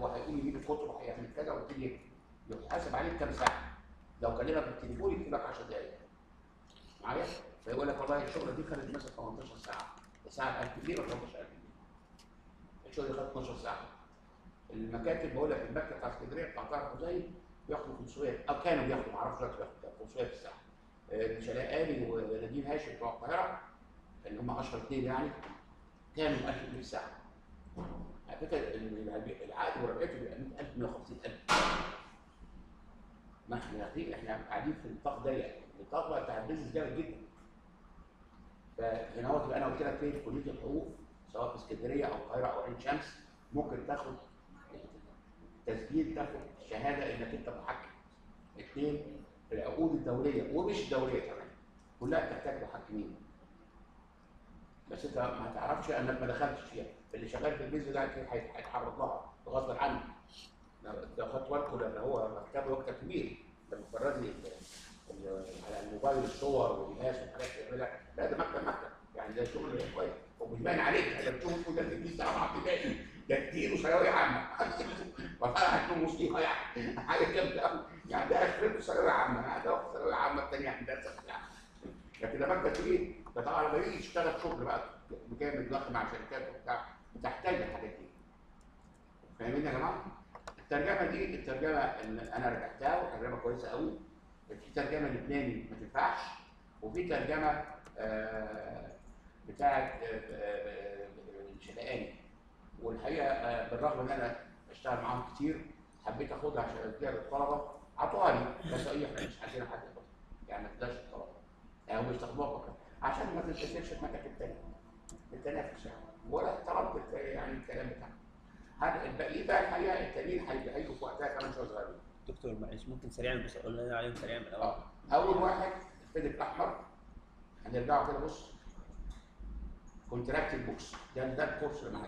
هو هيقوم يجيب الكتب وهيعمل كذا ويبتدي يحاسب عليك كام ساعه لو كلمك بالتليفون يكتب لك 10 دقائق معايا فيقول لك والله الشغله دي خدت مثلا 18 ساعه الساعه 1000 جنيه ولا 18000 جنيه الشغل خد 12 ساعه المكاتب بقول لك المكتب بتاع اسكندريه بتاع طارق زي بياخدوا 500 او كانوا بياخدوا ما اعرفش دلوقتي بياخدوا 500 في الساعه آه، شلقاني ونادين هاشم بتوع القاهره اللي هم اشهر اثنين يعني كانوا 1000 جنيه في الساعه على فكره ال- العقد ورقته بيبقى 100000 150000 ما احنا داخلين احنا قاعدين في نطاق ضيق النطاق بتاع البيزنس جامد جدا فهنا هو تبقى انا قلت لك فين كليه الحقوق سواء في اسكندريه او القاهره او عين شمس ممكن تاخد تسجيل تاخد شهاده انك انت محكم اثنين العقود الدوليه ومش الدوليه كمان كلها بتحتاج محكمين بس انت ما تعرفش انك ما دخلتش فيها اللي شغال في البيزنس ده أكيد هي- هيتعرض لها غصب عنه لو لو خدت بالكم لان هو مكتبه مكتب كبير انت مفرد لي ال- ال- على الموبايل الصور والناس والحاجات اللي بيعملها لا ده مكتب مكتب يعني ده شغل كويس ومش باين عليك انت بتشوف كل ده تدريس سبعه ابتدائي ده كتير وثانويه عامه وطلع هتكون موسيقى يعني حاجه جامده قوي يعني ده اخرته ثانويه عامه يعني ده واخد ثانويه عامه الثانيه هندسه يعني لكن ده مكتب كبير ده طبعا لما يجي يشتغل شغل بقى بجامد ضخم مع شركات وبتاع بتحتاج الحاجات دي فاهمين يا جماعه؟ الترجمه دي الترجمه اللي انا رجعتها وترجمه كويسه قوي في ترجمه لبناني ما تنفعش وفي ترجمه آه، بتاعه الشلقاني والحقيقه آه، بالرغم ان انا بشتغل معاهم كتير حبيت اخدها عشان اديها للطلبه عطوها لي بس ايه احنا مش عايزين حد ياخدها يعني ما تديهاش للطلبه يعني هم بيستخدموها بكره عشان ما تنتشرش في مكاتب تانيه التنافس يعني ولا احترمت الت- يعني الكلام بتاعهم هذا الباقيين بقى الحقيقه التانيين هيبقى- هيجوا في وقتها كمان شويه صغيرين دكتور معلش ممكن سريعا بس قول لنا عليهم سريعا من الاول اه اول واحد الفيدك الاحمر هنرجعوا كده بص كونتراكت بوكس ده ده الكورس اللي معاك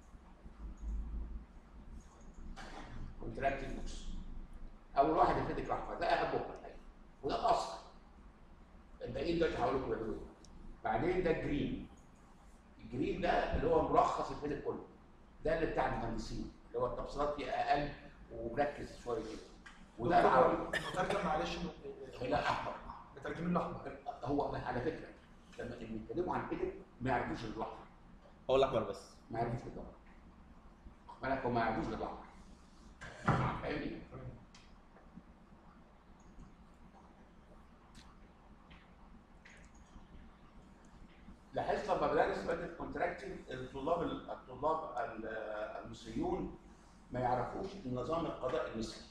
كونتراكت بوكس اول واحد الفيدك الاحمر ده اهم بكره الحقيقه وده الاصل الباقيين دلوقتي هقول لكم يعملوا ايه بعدين ده الجرين الجرين ده اللي هو ملخص الفيدك كله ده اللي بتاع المهندسين اللي هو التفصيلات فيه اقل ومركز شويه كده وده العربي مترجم معلش لا احمر مترجمين الاحمر هو على فكره لما اللي بيتكلموا عن كده ما يعرفوش اللحظه هو الاحمر بس ما يعرفوش اللحظه بالك هم ما يعرفوش اللحظه فاهمني لاحظت لما بدأنا نسبة الكونتراكتنج الطلاب الطلاب ال- المصريون ما يعرفوش نظام القضاء المصري.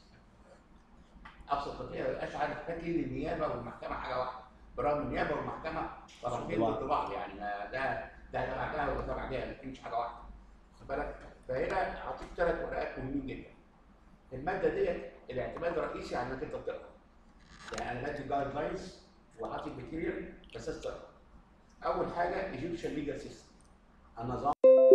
ابسط قضيه ما يبقاش عارف فاكر النيابه والمحكمه حاجه واحده برغم النيابه والمحكمه طرفين بعض. ضد بعض يعني ما ده ده تبع ده وده تبع ده لكن مش حاجه واحده. واخد بالك؟ فهنا هعطيك ثلاث ورقات مهمين جدا. الماده ديت الاعتماد الرئيسي على انك انت تقرا. يعني انا بدي جايد لاينز وعاطي ماتيريال بس تقرا. اول حاجه ايجيبشن ليجال سيستم النظام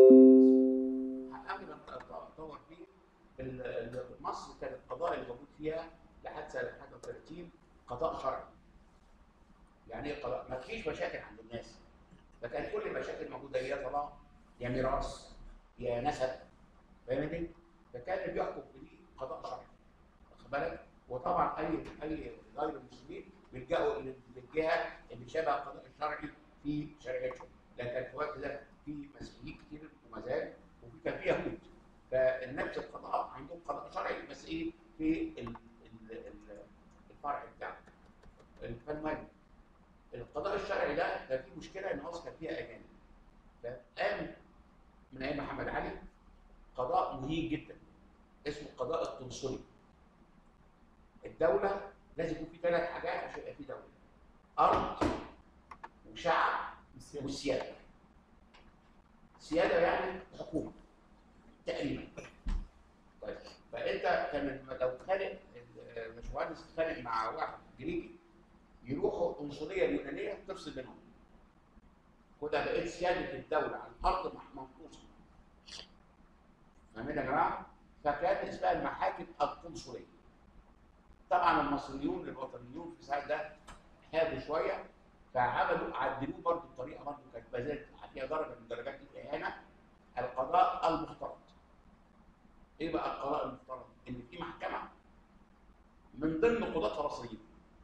قبل ما نطور فيه ال- ال- مصر كانت القضاء اللي موجود فيها لحد سنه 31 قضاء شرعي. يعني ايه قضاء؟ ما فيش مشاكل عند الناس. فكان كل المشاكل موجوده يا طلاق يا ميراث يا نسب فاهمني؟ فكان اللي بيحكم فيه قضاء شرعي. واخد بالك؟ وطبعا اي اي غير المسلمين بيلجأوا لل- للجهه اللي شبه القضاء الشرعي في شريعتهم. لكن في الوقت ده في مسيحيين كتير وما زال وفي كان في يهود. فالنفس القضاء عندهم قضاء شرعي بس ايه في ال- ال- ال- الفرع بتاعه. فالمهم القضاء الشرعي ده كان فيه مشكله ان مصر كان فيها اجانب. فقام من ايام محمد علي قضاء مهين جدا اسمه القضاء القنصلي. الدوله لازم يكون في ثلاث حاجات عشان يبقى في دوله. ارض وشعب والسياده. سياده يعني حكومه تقريبا. طيب فانت كان لو اتخانق الباشمهندس اتخانق مع واحد جريكي يروحوا القنصليه اليونانيه تفصل بينهم. كده بقيت سياده الدوله على الارض منقوصه. فاهمين يا جماعه؟ فكان اسمها المحاكم القنصليه. طبعا المصريون الوطنيون في الساعه ده هادوا شويه فعملوا عدلوه برضه بطريقه برضه كانت ما زالت فيها درجه من درجات الاهانه القضاء المختلط. ايه بقى القضاء المفترض؟ ان في محكمه من ضمن قضاتها مصريين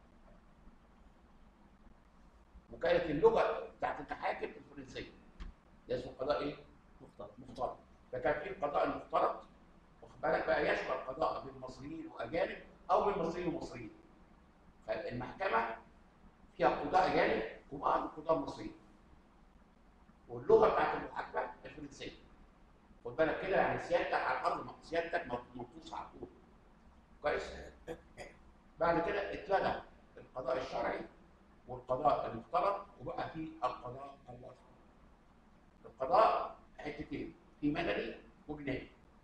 وكانت اللغه بتاعت المحاكم الفرنسيه ده اسمه قضاء ايه؟ مختلط مفترض فكان في القضاء المفترض واخد بالك بقى يشمل قضاء بين مصريين واجانب او بين مصريين ومصريين فالمحكمه فيها قضاء اجانب وبعض القضاء المصريين واللغه بتاعت المحاكمه الفرنسيه خد بالك كده يعني سيادتك على الارض سيادتك منطوس على طول كويس بعد كده اتلغى القضاء الشرعي والقضاء المفترض وبقى في القضاء الوطني القضاء حتتين في مدني وجنائي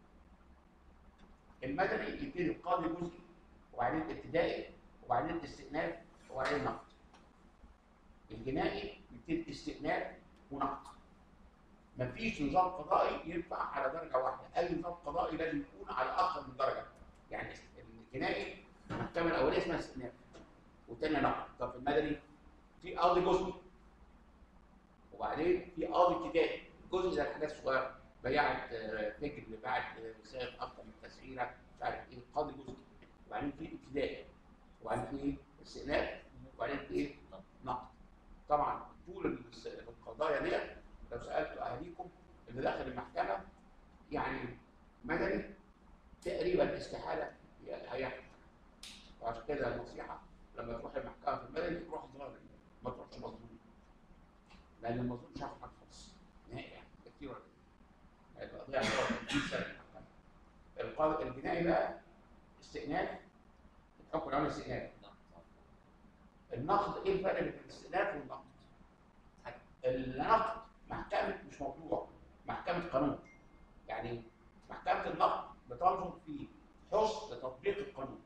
المدني يبتدي القاضي جزئي وبعدين ابتدائي وبعدين استئناف وبعدين نقد الجنائي يبتدي استئناف ونقد مفيش نظام قضائي ينفع على درجه واحده اي نظام قضائي لازم يكون على اكثر من درجه يعني الجنائي المحكمه الاوليه اسمها استئناف والثانيه نقد طب في المدني في قاضي جزئي وبعدين في قاضي ابتدائي جزء زي الحاجات الصغيره بياعه آه، فجر باعت آه، سائق اكتر من تسعيره مش عارف ايه قاضي جزئي وبعدين في ابتدائي وبعدين في ايه استئناف وبعدين في ايه نقد طبعا طول الس- القضايا ديت لو سالت اهاليكم اللي داخل المحكمه يعني مدني تقريبا استحاله هيحصل وعشان كده النصيحه لما تروح المحكمه في المدني تروح ظالم ما تروحش مظلوم لان المظلوم مش هياخد حاجه خالص نهائي يعني ده كتير ولا إيه؟ هيبقى ضيع 30 سنه المحكمه القاضي الجنائي بقى استئناف الحكم العام استئناف النقد ايه الفرق بين الاستئناف والنقد؟ النقد محكمه مش موضوع محكمه قانون يعني محكمه النقد بتنظر في حسن تطبيق القانون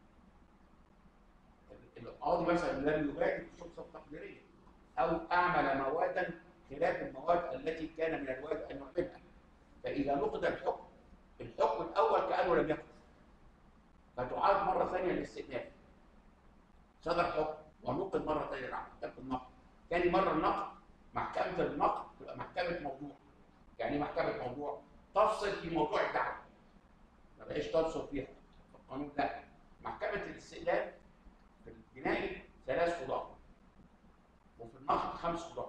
القاضي مثلا لم يبادر السلطه التقديريه او اعمل مواد خلاف المواد التي كان من الواجب ان يعملها فاذا نقد الحكم الحكم الاول كانه لم يكن فتعاد مره ثانيه للاستئناف صدر حكم ونقد مره ثانيه راح محكمه النقد ثاني مره النقد محكمه النقد تبقى محكمه موضوع يعني ايه محكمه موضوع تفصل في موضوع الدعوه ما بقاش تفصل فيها في القانون لا محكمه الاستئناف في الجنائي ثلاث قضاه وفي النقد خمس قضاه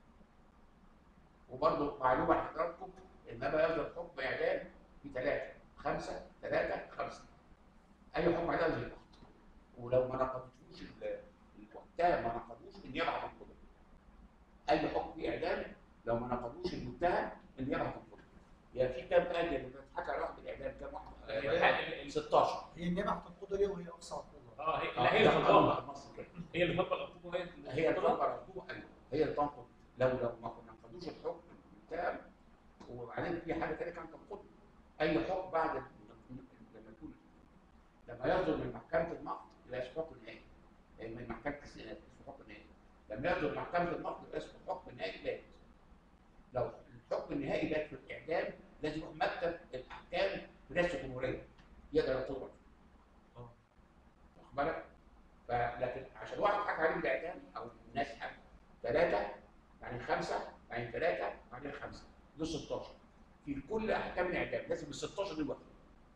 وبرضه معلومه لحضراتكم انما يصدر حكم اعدام في ثلاثه خمسه ثلاثه خمسه اي حكم اعدام زي بعض ولو ما نقضتوش ال- وقتها ما نقضوش النيابه هتنقضه اي حكم فيه اعدام لو ما نقضوش المتهم النيابه هتنقضه يعني في كام قاضي اللي بتتحكى على واحد بالاعدام كام واحد؟ ال- ال- 16 هي النيابه هتنقضه ليه وهي اقصى عقوبه؟ اه هي آه، لا هي ده اللي قانون بتطبق مصر كده هي اللي بتطبق العقوبه هي اللي هي بتطبق. الطنقة العقوبة أيوة هي الطنقة لو لو ما كنا نقضوش الحكم بتاع وبعدين في حاجة تانية كانت تنقض أي حكم بعد ال- لما يكون لما يصدر من محكمة النقد يبقى اسمه حكم نهائي من محكمة الاستئناف اسمه حكم نهائي لما يصدر من محكمة النقد يبقى اسمه حكم نهائي بات لو الحكم النهائي بات في الإعدام لازم يروح مكتب الأحكام في رئاسة الجمهورية يقدر يطلب آه. واخد بالك؟ فلكن عشان واحد حكى عليه بالاعدام او ناس حكى ثلاثه بعدين خمسه بعدين ثلاثه بعدين خمسه دول 16 في كل احكام الاعدام لازم ال 16 دول واحد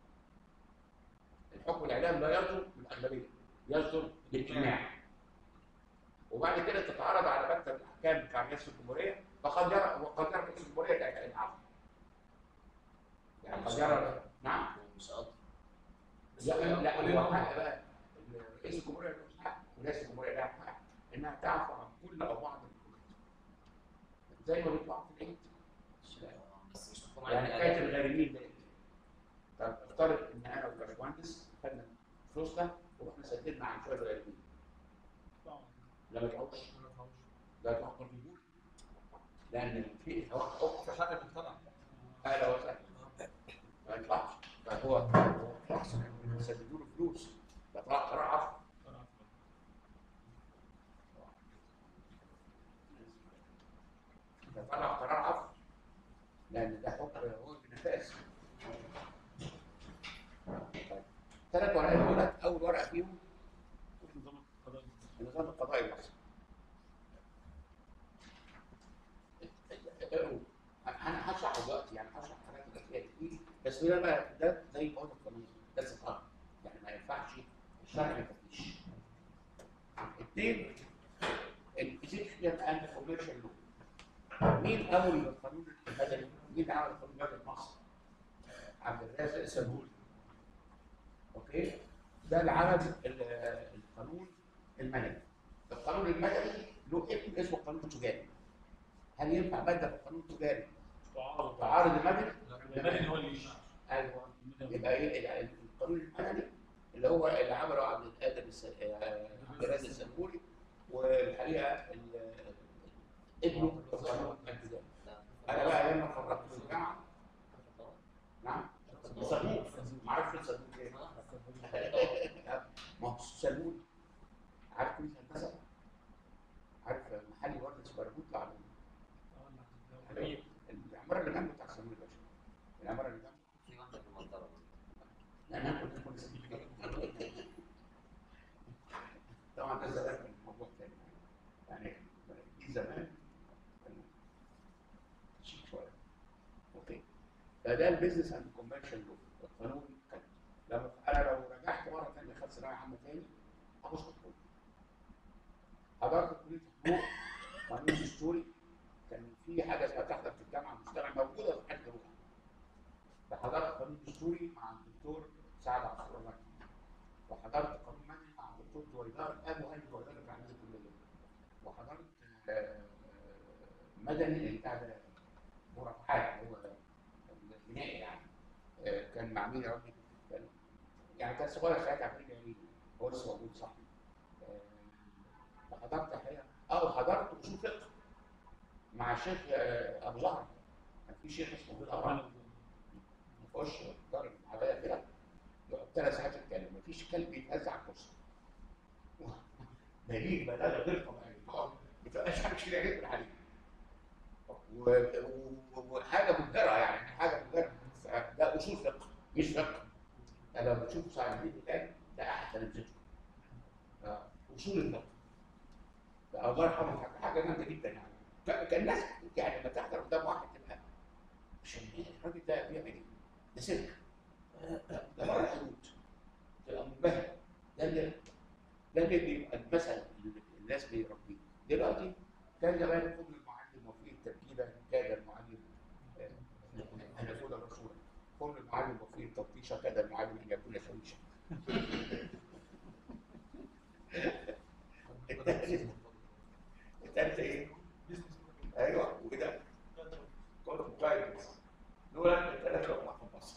الحكم الاعدام لا يصدر بالاغلبيه يصدر بالاجماع وبعد كده تتعرض على مكتب الاحكام بتاع رئاسه الجمهوريه فقد يرى وقد يرى رئيس الجمهوريه العفو يعني قد يرى نعم مش قادر لا لا هو حق بقى رئيس الجمهوريه له حق ورئيس الجمهوريه لها حق انها تعفو عن كل او بعض الحكومات زي ما بيطلع في العيد بس مش محكوم يعني عليه حكايه الغارمين ده طب افترض ان انا والباشمهندس خدنا فلوسنا ورحنا سددنا عن شويه غارمين لا ما يطلعوش لا يطلعوا في الجمهور لان في هو حكم في حق المجتمع اهلا وسهلا ما يطلعش فهو هو احسن يسددوا له فلوس ده طلع قرار عفو ده طلع قرار عفو لان ده حكم هو بنفاذ ثلاث ورقات دولت اول ورقه فيهم نظام القضاء النظام القضائي المصري اقروا انا هشرح دلوقتي يعني هشرح حاجات الاساسيه دي بس ده بقى ده ده الشرع مفيش اثنين الايجيبشن اند كوميرشال لو مين اول القانون المدني؟ مين عمل القانون المدني في مصر؟ عبد الرازق السنهوري اوكي ده اللي عمل ال- القانون المدني القانون المدني له اسم اسمه القانون التجاري هل ينفع ماده في القانون التجاري تعارض تعارض المدني؟ المدني هو اللي يشرع ايوه يبقى ايه ال- القانون المدني اللي هو اللي عمله عبد القادر الس- آه، عبد الرازق السنهوري والحقيقه ال- ابنه القانون التجاري انا بقى ايام ما خرجت من الجامعه نعم صندوق ما اعرفش الصندوق ايه ما هو الصندوق عارف كليه هندسه عارف محل ورده سبربوت على العماره اللي جنبه بتاع الصندوق يا باشا العماره اللي جنبه في واحدة في المنطقة انا كنت كنت طبعا ده زمان كان موضوع تاني يعني دي زمان كان شيك شويه اوكي فده البيزنس اند كوميرشال لو القانون كان لما انا لو رجعت مره ثانيه خدت ثانويه عامه تاني هخش حقوق حضرت كليه حقوق قانون دستوري كان في حاجه اسمها تحضر في الجامعه المجتمع موجوده في حد روح فحضرت قانون دستوري مع الدكتور سعد عبد الرحمن وحضرت قانون مدني مع الدكتور دويدار ابو هاني دويدار اللي عندي الكليه وحضرت آه، مدني بتاع ده مرافعات اللي هو البنائي يعني آه، كان مع مين يا ربي؟ كان يعني كان صغير ساعتها عبد الجليل هو لسه موجود صح آه، فحضرت الحقيقه اه حضرت اصول فقه مع الشيخ آه، ابو زهر كان في شيخ اسمه ابو زهر يخش ضرب عليا كده يقعد ثلاث ساعات يتكلم مفيش كلب يتهز على الكرسي دليل بلاغه غير طبيعيه ما بتبقاش حاجه كده جدا عليه و- و- وحاجه مبهره يعني حاجه مبهره ده اصول فقه مش فقه انا لو بتشوف صاحب الدين بتاعي ده احسن من آه، اصول الفقه ده الله يرحمه حاجه حاجه جامده جدا يعني ك- كان الناس يعني لما تحضر قدام واحد تبقى مش فاهم الراجل ده بيعمل ايه؟ ده سلك ده بره الحدود تبقى منبهر ده اللي ده اللي بيبقى المثل اللي الناس بيربيه دلوقتي كان زمان خد المعلم وفي التركيبه كاد المعلم آه، ان يكون رسولا خد المعلم وفي التفتيش كاد المعلم ان يكون شويشا الثالث الثالث ايه؟ ايوه وده كنت كويس دول الثلاثه اللي في مصر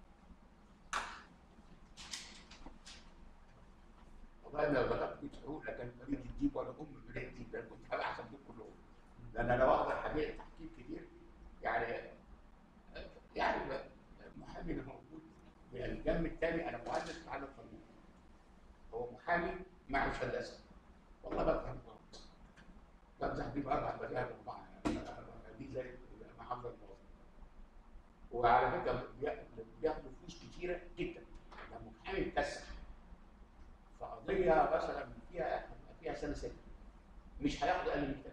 والله لو دخلت كنت حقوق لا كان فريق الديب ولا ام فريق الديب ده كنت هبقى احسن دول كلهم لان انا بحضر حاجات تحكيم كتير يعني يعني المحامي اللي موجود من الجنب الثاني انا مهندس في عالم القانون هو محامي مع هندسه والله بفهم غلط بمزح بيه باربع مذاهب اربعه دي زي مع حمزه الموظف وعلى فكره بياخدوا بياخدوا فلوس كتيره جدا لما محامي مكسح في قضيه مثلا فيها فيها سنه سجن مش هياخد اقل من 30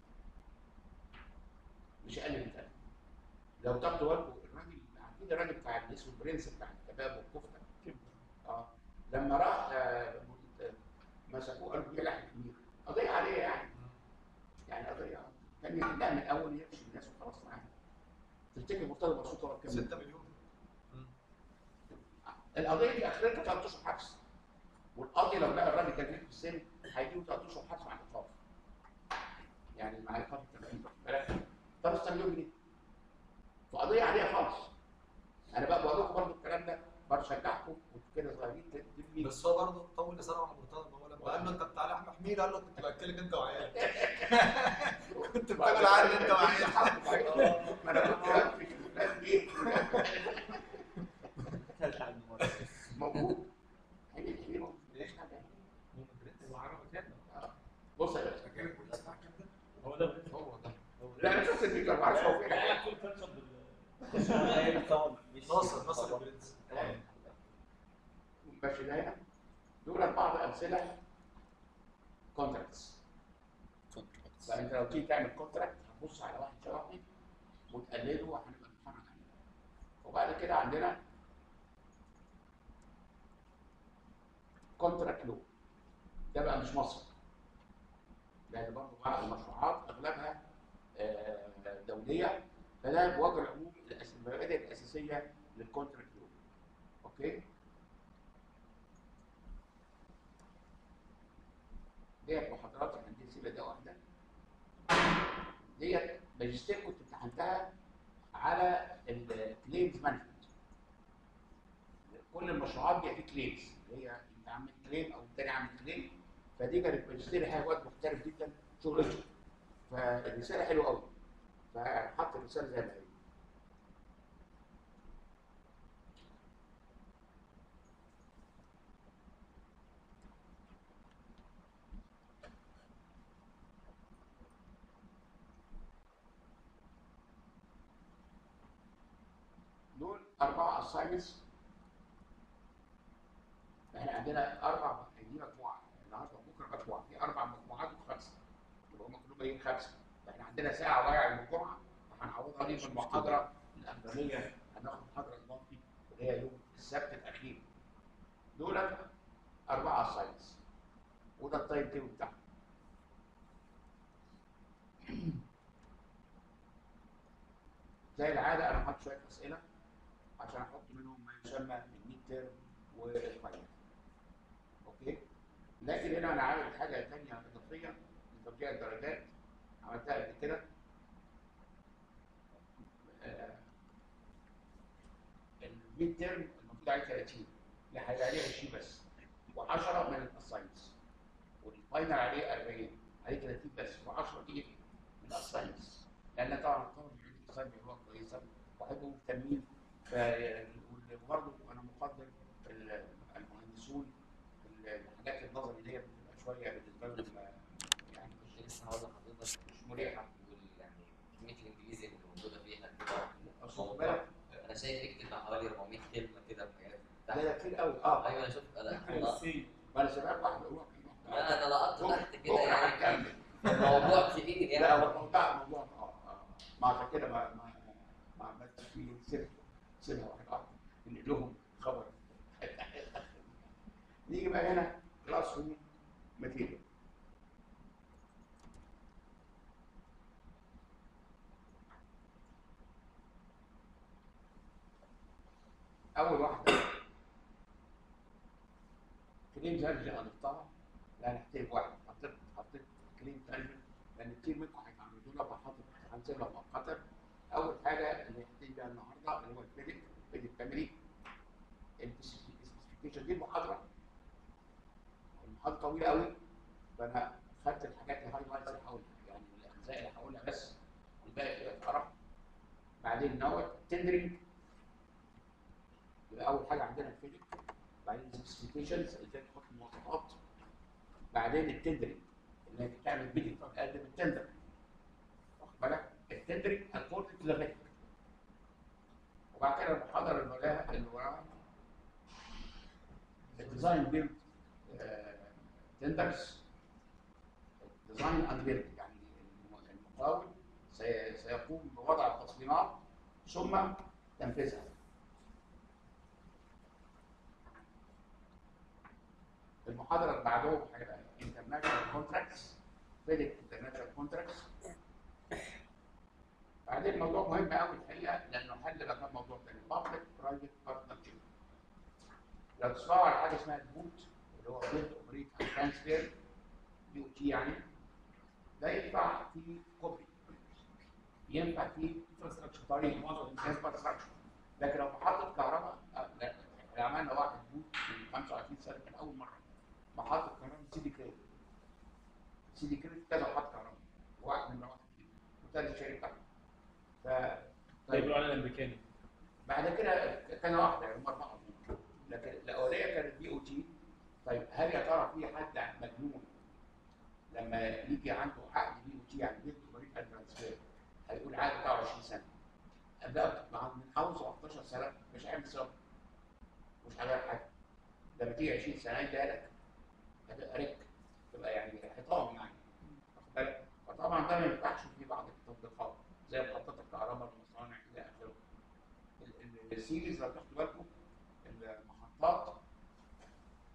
مش اقل من 30 لو تاخدوا بالكم الراجل عارفين الراجل بتاع اللي اسمه برنس بتاع الكباب والكفته اه لما راح آه، مسكوه قالوا بيلعب كبير قضيه عليه يعني يعني قضيه كان يحلها من اول يمشي الناس وخلاص معاه تفتكر مرتضى منصور طلب كام 6 مليون القضيه دي اخرتها ثلاث اشهر حبس والقاضي لو لقى الراجل كان في السن هيديله ثلاث اشهر حبس مع الايقاف يعني مع ايقاف التنفيذ خمسة مليون جنيه في قضيه عاديه خالص انا بقى بقول لكم برضه الكلام ده برشجعكم وانتوا كده صغيرين تبني بس هو برضه طول لسانه على مرتضى ما هو لما قال له انت بتاع لحم حمير قال له كنت باكلك انت وعيالك كنت بتاكل عني انت وعيالك ما انا كنت بمسك الناس دي موجود هي هي موجود مفيش حاجه آه. بص يا باشا هو ده هو ده لا انا شفت الفيديو ما اعرفش هو فين لا كل كاتشب ناصر ناصر البرنس ماشي ده دول بعض امثله كونتراكتس فانت لو تيجي تعمل كونتراكت هتبص على واحد شبهي وتقلده وهنبقى نتفرج عليه وبعد كده عندنا كونتراكت لو ده بقى مش مصر لان برضه بقى المشروعات اغلبها آه، دوليه فده بوجه العموم الأس- المبادئ الاساسيه للكونتراكت لو اوكي ديت محاضرات احنا هندرس ده واحده ديت ماجستير كنت امتحنتها على الكليمز مانجمنت كل المشروعات بيبقى فيه كليمز اللي هي انت عامل كليم او التاني عامل كليم فدي كانت ماجستير حاجه وقت مختلف جدا شغلته فالرساله حلوه قوي فحط الرساله زي ما هي دول أربعة أسايمنتس احنا عندنا أربع دي مجموعة النهارده وبكرة مجموعة في أربع مجموعات وخمسة يبقى هم كلهم بقيين خمسة احنا عندنا ساعة ضايعة يوم الجمعة فهنعوضها دي في المحاضرة الأخرانية هناخد محاضرة إضافي اللي هي يوم السبت الأخير دول أربعة أسايمنتس وده التايم تيبل بتاعهم زي العادة أنا حاطط شوية أسئلة عشان احط منهم ما يسمى الميد تيرم والفاينل اوكي لكن هنا انا عامل حاجه ثانيه اضافيه لتوزيع الدرجات عملتها قبل كده آه، الميد تيرم المفروض عليه 30 لا هيبقى عليه 20 بس و10 من الاساينس والفاينل عليه 40 عليه 30 بس و10 دي من الاساينس لان طبعا الطلبه بيعملوا اساينس بيعملوها كويسه وهيبقوا مهتمين ف- وبرضه انا مقدر ال- المهندسون الحاجات النظري اللي هي بتبقى شويه بالنسبه لهم آه، يعني كنت لسه هقول لحضرتك مش مريحه وال- يعني كميه الانجليزي اللي موجوده فيها كده اصل خد بالك انا شايف اكتب حوالي 400 كلمه كده بحاجات ده ده كتير قوي اه ايوه انا شفت انا أنا- ما انا سمعت واحده روح لا انا لقطت تحت كده بكره يعني هنكمل الموضوع كبير لا هو يعني الموضوع الموضوع اه اه ما عشان كده ما ما ما عملتش فيه سر سيبها واحد واحد ننقل لهم خبر نيجي بقى هنا كلاس روم ماتيريال اول واحده كليم زرجي هنختارها لا نحتاج واحد حطيت حطيت كليم تانجن لان كتير منكم هيتعرضوا لها فحاطط هنسيبها مؤقتا اول حاجه اللي هنحتاج بيها النهارده اللي هو البيدك بيدك فاميلي السبيسيفيكيشن دي المحاضره المحاضره طويله قوي فانا خدت الحاجات الهايلايتس اللي هقولها يعني الاجزاء اللي هقولها بس الباقي كده اتقرا بعدين نوت تندرنج يبقى اول حاجه عندنا الفيديك بعدين السبيسيفيكيشنز ازاي تحط المواصفات بعدين التندرنج اللي هي بتعمل بيدنج تقدم التندر واخد بالك التندرنج اكوردنج تو ذا وبعد كده المحاضره اللي وراها اللي وراها الديزاين بيلد تندرز ديزاين اند بيلد يعني المقاول سي- سيقوم بوضع التصميمات ثم تنفيذها المحاضره اللي بعدهم هيبقى انترناشونال كونتراكتس فيديك انترناشونال كونتراكتس بعدين موضوع مهم قوي الحقيقه لانه حل مكان موضوع تاني بابليك برايفت بارتنرشيب لو تسمعوا على حاجه اسمها البوت اللي هو بيلد اوبريت اند ترانسفير بي او تي يعني ده ينفع في كوبري ينفع في طريق انفراستراكشر لكن لو محطه كهرباء آه، لا احنا عملنا واحد بوت من 25 سنه كان اول مره محطه كهرباء سيدي كريت سيدي كريت كذا محطه كهرباء واحد من واحد وثاني الشركه ف طيب يقولوا على الامريكاني بعد كده كان واحده يعني هم اربعه لكن الاوليه كانت بي او تي طيب هل يا ترى في حد مجنون لما يجي عنده عقد بي او تي يعني بيت طريق ترانسفير هيقول عقد بتاعه 20 سنه ده مع من اول 17 سنه مش هيعمل سبب مش هيعمل حاجه لما تيجي 20 سنه يديها لك هتبقى رك تبقى يعني حيطان يعني واخد بالك فطبعا ده ما ينفعش في بعض التطبيقات زي محطات الكهرباء المصانع الى اخره ال- ال- السيريز لو تاخدوا بالكم المحطات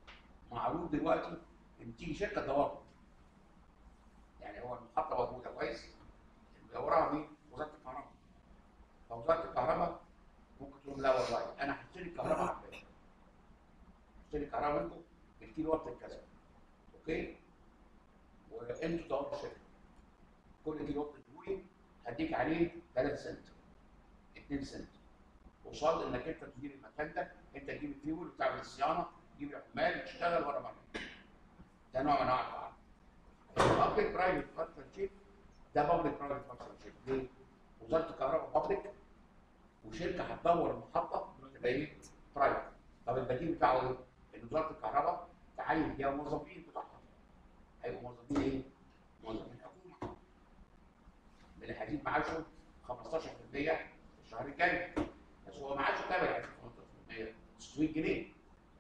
معروض دلوقتي ان تيجي شركه تدور يعني هو المحطه موجوده كويس مدورها مين؟ وزاره الكهرباء فوزاره الكهرباء ممكن تقول لا والله انا هشتري الكهرباء عندنا هشتري الكهرباء منكم الكيلو وات كذا اوكي وانتوا تدوروا الشركه كل كيلو وات تدوري هديك عليه 3 سنت 2 سنت وصل انك انت تدير المكان ده انت تجيب الفيول وتعمل الصيانه تجيب العمال تشتغل ورا بعض ده نوع من انواع القرار البابليك برايفت بارتنرشيب ده بابليك برايفت بارتنرشيب ليه؟ وزاره الكهرباء بابليك وشركه هتدور المحطه تبقى ايه؟ برايفت طب البديل بتاعه ايه؟ ان وزاره الكهرباء تعين فيها موظفين بتوعها هيبقوا موظفين ايه؟ موظفين حكومه اللي هيزيد معاشهم 15% الشهر الجاي بس هو معاشه كام يعني 15% 600 جنيه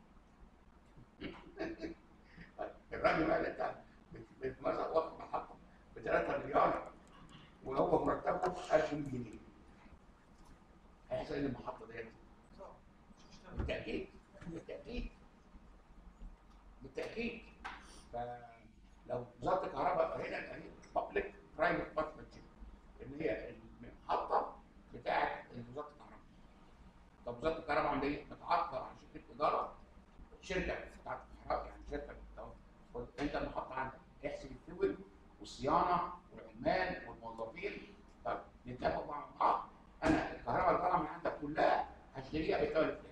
طيب الراجل بقى اللي انت بت- بت- مثلا واخد محطه ب 3 مليار وهو مرتبه 1100 جنيه هيحصل ايه المحطه ديت؟ صح. مش هشتغل. بالتاكيد بالتاكيد بالتاكيد فلو وزاره الكهرباء هنا يبقى هي بابليك برايفت بارتنرشيب اللي هي المحطه بتاعت وزاره الكهرباء طب وزاره الكهرباء عامله ايه؟ متعاقده مع شركه اداره شركه بتاعت الكهرباء يعني شركه بتاعت- انت المحطه عندك احسب الفيول والصيانه والعمال والموظفين طب نتفق مع بعض انا الكهرباء اللي طالعه من عندك كلها هشتريها بالثمن الفلاني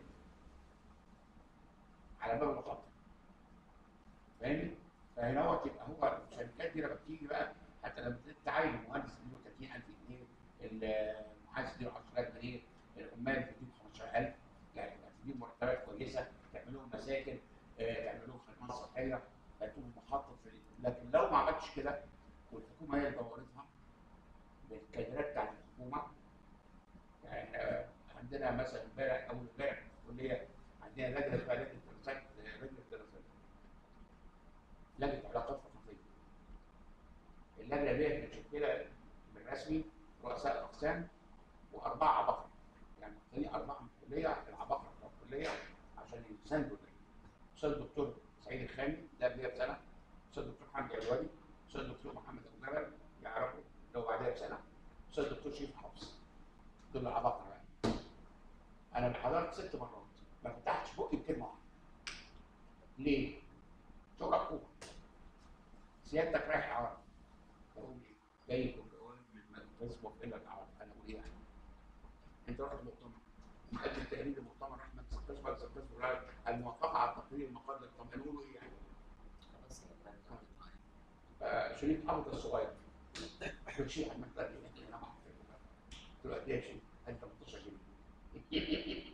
على باب المحطه فاهمني؟ فهنا هو تبقى هو الشركات دي لما بتيجي بقى حتى لما تعين المهندس يديله 30000 جنيه المحاسب يديله 10000 جنيه العمال بتديله 15000 يعني تديهم مرتبات كويسه تعمل لهم مساكن آه، تعمل لهم خدمات صحيه تكون محطه في لكن لو ما عملتش كده والحكومه هي اللي دورتها بالكادرات بتاعت الحكومه يعني إحنا عندنا مثلا امبارح اول امبارح في الكليه عندنا لجنه اسمها لجنه دراسات لجنه دراسات لجنه علاقات ثقافيه اللجنه دي متشكله بالرسمي رؤساء اقسام واربعه عباقره يعني محتاجين اربعه من الكليه العباقره بتوع الكليه عشان يساندوا ده استاذ الدكتور سعيد الخامي ده قبلها بسنه استاذ الدكتور حمدي الوادي استاذ الدكتور محمد ابو جبل يعرفوا لو بعدها بسنه استاذ الدكتور شريف حفص دول العباقره بقى انا حضرت ست مرات ما فتحتش بقي بكلمه واحده ليه؟ شغل حكومه سيادتك رايح عرب اقول ايه؟ جاي كنت اقول من فيسبوك الا العرب انا اقول ايه يعني؟ انت رحت مؤتمر مقدم تقرير المؤتمر احمد ستاش ولا ستاش ولا الموافقه على التقرير المقدم طب هنقوله ايه يعني؟ خلاص يعني آه، شريف حافظ الصغير بتشيل احمد قال لي انا ما اعرف قلت له قد ايه يا شريف؟ قال 18 جنيه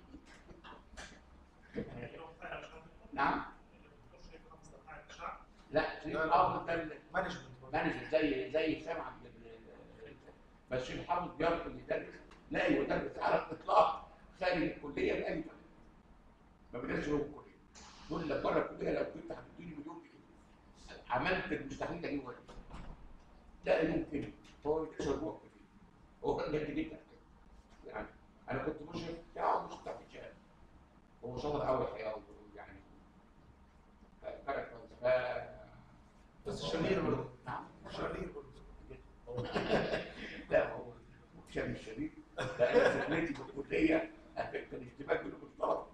نعم لا شريف لا، لا. حافظ ده ال- مانجمنت برضه. مانجر زي زي هشام عبد ال- بس شريف حافظ بيرفض يدرس لا يدرس على الاطلاق خارج الكليه باي طريقه ما بيدرسش جوه الكليه يقول لك بره الكليه لو كنت هتديني مليون جنيه عملت المستحيل اجيب واحد لا يمكن هو بيدرس جوه الكليه هو جد جدا يعني انا كنت مشرف يا مش بتاع الشهاده هو شاطر قوي الحقيقه يعني فرق كويس ف- بس شرير برضه. نعم شرير برضه. لا هو هشام الشريف ده انا فكرتي في الكليه كان اشتباك بينه وبين الطلبه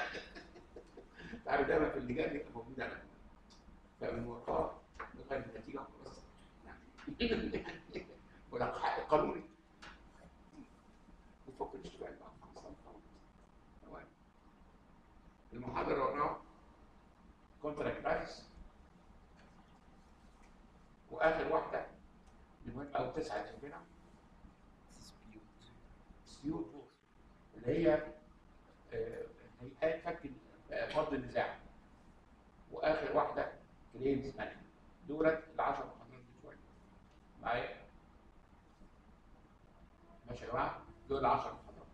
تعرف دايما في اللجان دي موجود انا فمن وراء لغايه النتيجه خلاص يعني ولا حق قانوني بتفك الاشتباك بقى خلاص تمام المحاضره وراها كونتراكت برايس واخر واحده المهم او تسعه عندنا سيوت اللي هي آه، هيئات فك آه، فرض النزاع واخر واحده كليمز مانجمنت دولت العشر محاضرات بتوعي معايا ماشي يا جماعه دول العشر محاضرات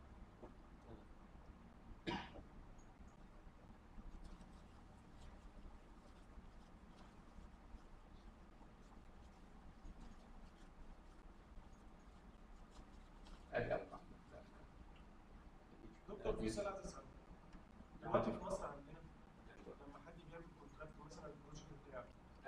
ادي أول واحدة. دكتور في سؤال عايز اساله دلوقتي في مصر عندنا لما حد بيعمل كونتراكت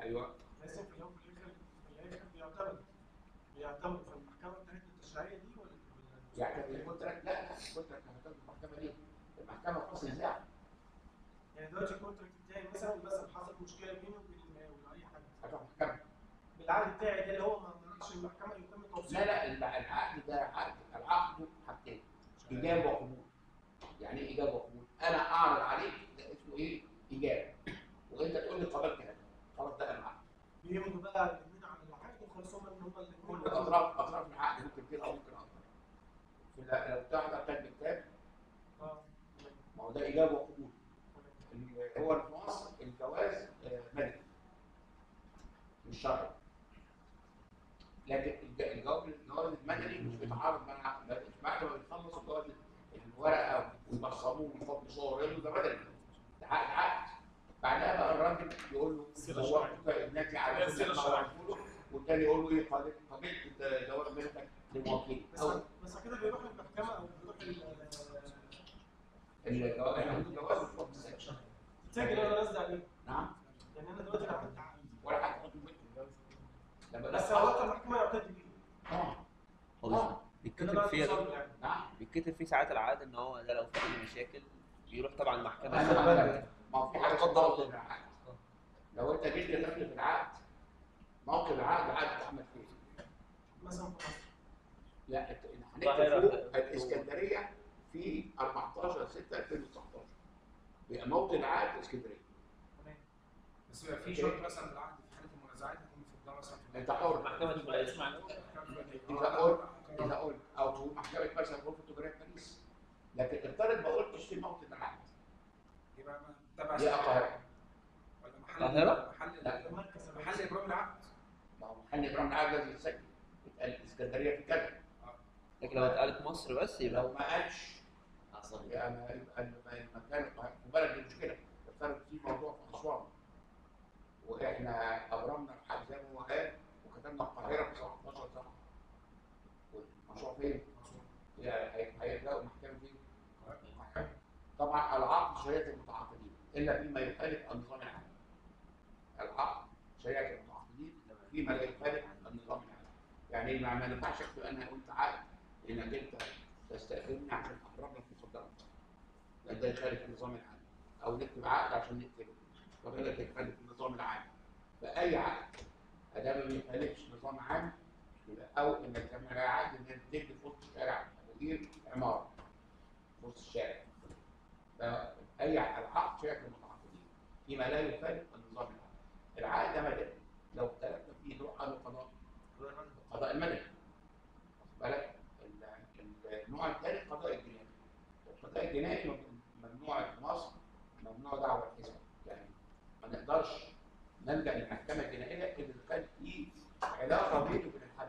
ايوه لازم في اليوم في الاخر في الاخر بيعتمد بيعتمد في المحكمه بتاعتنا التشريعيه دي ولا ولا- يعني الكونتراكت لا لا الكونتراكت هتاخد المحكمه دي المحكمه فصل نزاع يعني دلوقتي الكونتراكت بتاعي مثلا مثلا حصل مشكله بيني وبين وبين اي حد هتروح محكمه بالعقد بتاعي ده اللي هو ما عملش المحكمه يتم توصيله لا لا الع- العقد ده عقد العقد حاجتين ايجاب وقبول يعني ايه ايجاب وقبول انا اعرض عليك ده اسمه ايه ايجاب وانت تقول لي قبلت كلامي خلاص ده العقد بيمضوا بقى الاثنين على العقد وخلاص هم ان هم كل الاثنين اطراف اطراف العقد ممكن كده او ممكن اكتر في ال- لو تحضر كتاب كتاب اه ما هو ده ايجاب وقبول ال- هو في مصر الجواز آه، مدني مش شرعي لكن الج- الجواز الجواز المدني مش بيتعارض مع بعد ما بيخلص الجواز الورقه ويبصموه ويحطوا صور يقول له ده مدني ده عقد عقد بعدها بقى الراجل يقول له السيرة هو ابنتي على هي السيرة كل ما الشرعية. عملته له والتاني يقول له ايه قابلت قابلت جواز بنتك لموكيل بس او بس كده بيروح المحكمه او بيروح ال- الجواز الجواز مش وقت السكشن. التاجر انا نازل عليه نعم يعني انا دلوقتي عملت عقد ولا حاجه تحط البنت. لما بس ده هو المحكمه يعتد بيه طبعا هو طبعا إن بيتكتب انا فيها أتصل يعني. نعم بيتكتب فيه ساعات العقد ان هو ده لو في اي مشاكل بيروح طبعا المحكمه أنا ياخد بعمل- بالك. ما هو في حاجه اسمها موقف العقد لو انت جيت كتبت في العقد موقف العقد عقد تعمل فيه مثلا في مصر لا انت القاهرة هنكتب في- فوق الاسكندريه في 14 6 2019 بيبقى موطن العقد اسكندريه تمام بس يبقى في شرط مثلا بالعقد في حاله المنازعات يكون مفضله مثلا في انت حر المحكمه تبقى اسمع اذا قلت اذا قلت او تقول محكمه مثلا غرفه تجاريه باريس لكن افترض ما قلتش في موطن العقد يبقى ما- تبع دي القاهره ولا محل القاهرة؟ محل لا. المركز محل ابرام العقد ما هو محل ابراهيم العقد لازم يتسجل يتقال الاسكندريه في كذا لكن لو اتقالت مصر بس يبقى لو ما قالش عصبي يبقى ما يبقى المكان في بلد دي مشكله افترض في موضوع في اسوان واحنا ابرمنا الحاج زي ما هو قال وكتبنا القاهره في 17 سنه والمشروع فين؟ يعني هي- هيبداوا المحكمه فين؟ طبعا العقد شريعه المتعاقدين الا فيما يخالف النظام العام العقد شريعه المتعاقدين فيما لا يخالف النظام العام يعني ما ما ينفعش اكتب انا قلت عقد انك انت تستأذنني عشان احرم لك مخدرات لان ده يخالف النظام العام او نكتب عقد عشان نقتله وده يخالف النظام العام فاي عقد ادام ما يخالفش نظام عام يبقى او انك تعمل عقد انك تدي في وسط الشارع مدير عماره في وسط الشارع فاي ع- العقد شركه المتعاقدين فيما لا يخالف النظام العام العقد ده مدني لو اختلفنا فيه نروح على القضاء القضاء المدني واخد بالك ال- ال- النوع الثاني القضاء الجنائي القضاء الجنائي مم- ممنوع في مصر ممنوع دعوه الحزب يعني ما نقدرش نلجا للمحكمه الجنائيه الا اذا كان في علاقه بينه وبين الحد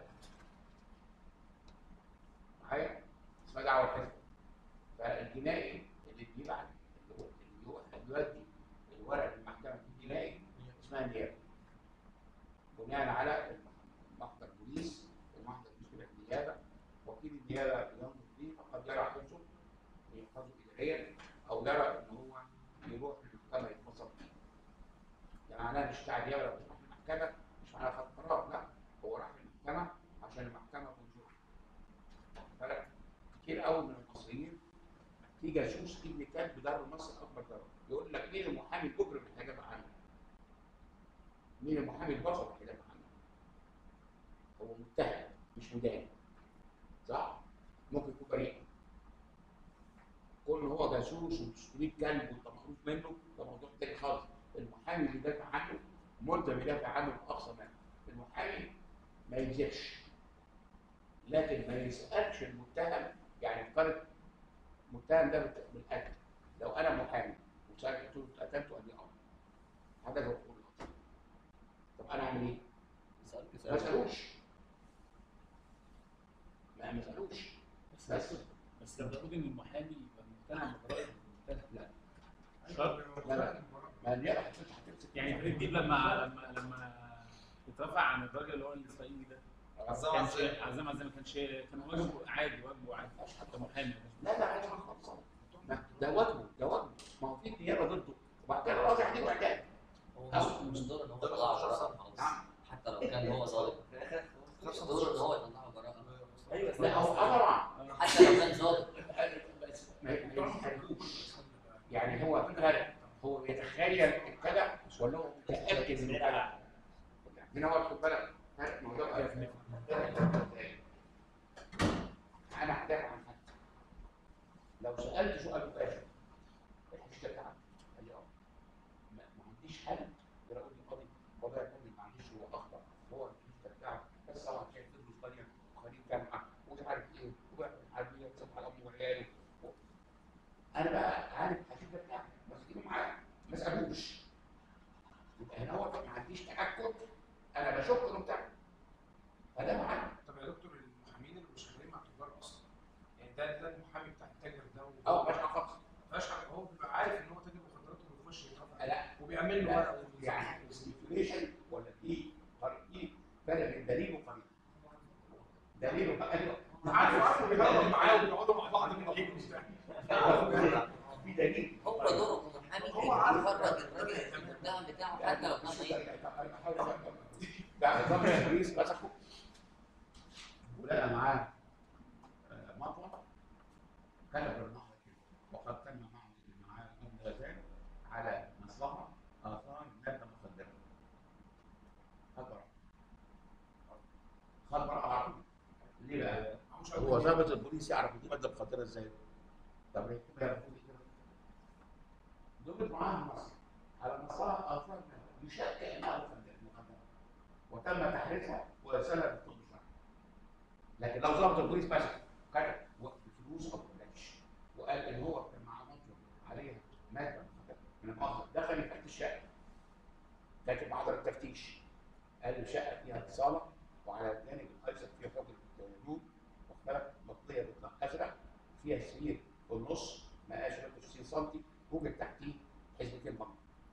معايا اسمها دعوه الحزب فالجنائي اللي بيبعت اللي هو- اللي هو- اللي يودي الورق للمحكمه الجنائي اسمها نيابه بناء على محضر بوليس ومحضر مشكله النيابه وكيل النيابه بينظر فيه فقد يرى حفظه ويحفظه اداريا او يرى ان هو يروح للمحكمه يتفصل فيه. يعني معناها مش بتاع النيابه لو راح المحكمه مش معناها خد قرار لا هو راح المحكمه عشان المحكمه تنظر واخد بالك؟ كتير قوي من المصريين في جاسوس ابن كلب دار مصر اكبر دار يقول لك مين المحامي الاجرم اللي هيدافع عنه؟ مين المحامي البصري اللي هيدافع عنه؟ هو متهم مش مدان صح؟ ممكن يكون بريء كون إن هو جاسوس و300 كلب وانت معروف منه ده موضوع تاني خالص المحامي اللي بيدافع عنه ملزم يدافع عنه باقصى ما المحامي ما يكذبش لكن ما يسالش المتهم يعني فرق متهم ده بالت- بالقتل لو انا محامي وسالت قلت له قتلته قال لي اه هذا هو القول الاصلي طب انا اعمل ايه؟ ما سالوش ما ما سالوش بس بس بس المفروض ان المحامي يبقى مقتنع بقرار المتهم لا لا لا ما النيابه هتمسك هتمسك يعني فريد ديب لما لما لما اترفع عن الراجل اللي هو الاسرائيلي ده عزام كانش عزام. عزام عزام ما كانش كان واجبه عادي واجبه عادي حتى محامي لا لا عايز حاجه خالصه ما- ده واجبه ده واجبه ما هو في نيابه ضده وبعد كده القاضي هيديله اعدام هو مش مش دور ان هو يطلع عشرة هو في فرق هو بيتخيل كده ولا هو متاكد من كده هنا هو خد بالك فرق موضوع انا هدافع عن حد لو سالت سؤال مباشر الحشد بتاعك قال لي اه ما ما عنديش حل غير اقول للقاضي والله يا فندم معلش هو اخطا هو الحشد بتاعه بس طبعا شايف فلوس ثانيه وخليل جامعه ومش عارف ايه وبقى عربيه وتصبح على امه وعياله و- انا بقى عارف الحشد بتاعه بس اجيبه معايا ما اسالوش يبقى هنا هو ما عنديش تاكد انا بشك انه بتاعه فده معايا طب يا دكتور المحامين اللي مش شغالين مع التجار اصلا يعني ده ده المحامي بتاع التاجر ده و- اه مش خالص ما فيهاش حاجه هو بيبقى عارف ان هو تاجر مخدرات وبيخش يترفع لا وبيعمل له لا، ورق وبيظبط يعني له. استيفيليشن ولا في فرق في فرق بين دليل وقرينه دليل وقرينه عارف عارف بيهرب معاه وبيقعدوا مع بعض من الحين في دليل هو دوره كمحامي هو عارف. يخرج الراجل المتهم بتاعه حتى لو كان ضعيف بعد نظام البوليس مسكوا ولقى معاه آه، مطوه كتب النهر كده وقد تم معه معاه مبلغان على مصلحه اثار ماده مخدره خبر خبر عربي ليه بقى؟ هو ضابط البوليس يعرف دي ماده مخدره ازاي؟ طب ليه كده يعرفوا دي كده؟ ضبط معاها مصر على مصلحه اثار يشك انها مخدره مخدره وتم تحريزها وارسالها للطب الشرعي لكن لو ضابط البوليس مسك كتب وقت فلوس او بلاش وقال ان هو كان معاه مطلب عليها ماده مخدره من المؤاخذه دخل يفتش الشقه لكن بعد التفتيش قال الشقه فيها صاله وعلى الجانب الايسر فيها حجره نور واخد بالك مطليه بطلاق ازرق فيها سرير في النص مقاس 60 سم وجد تحتيه حزمتين بنك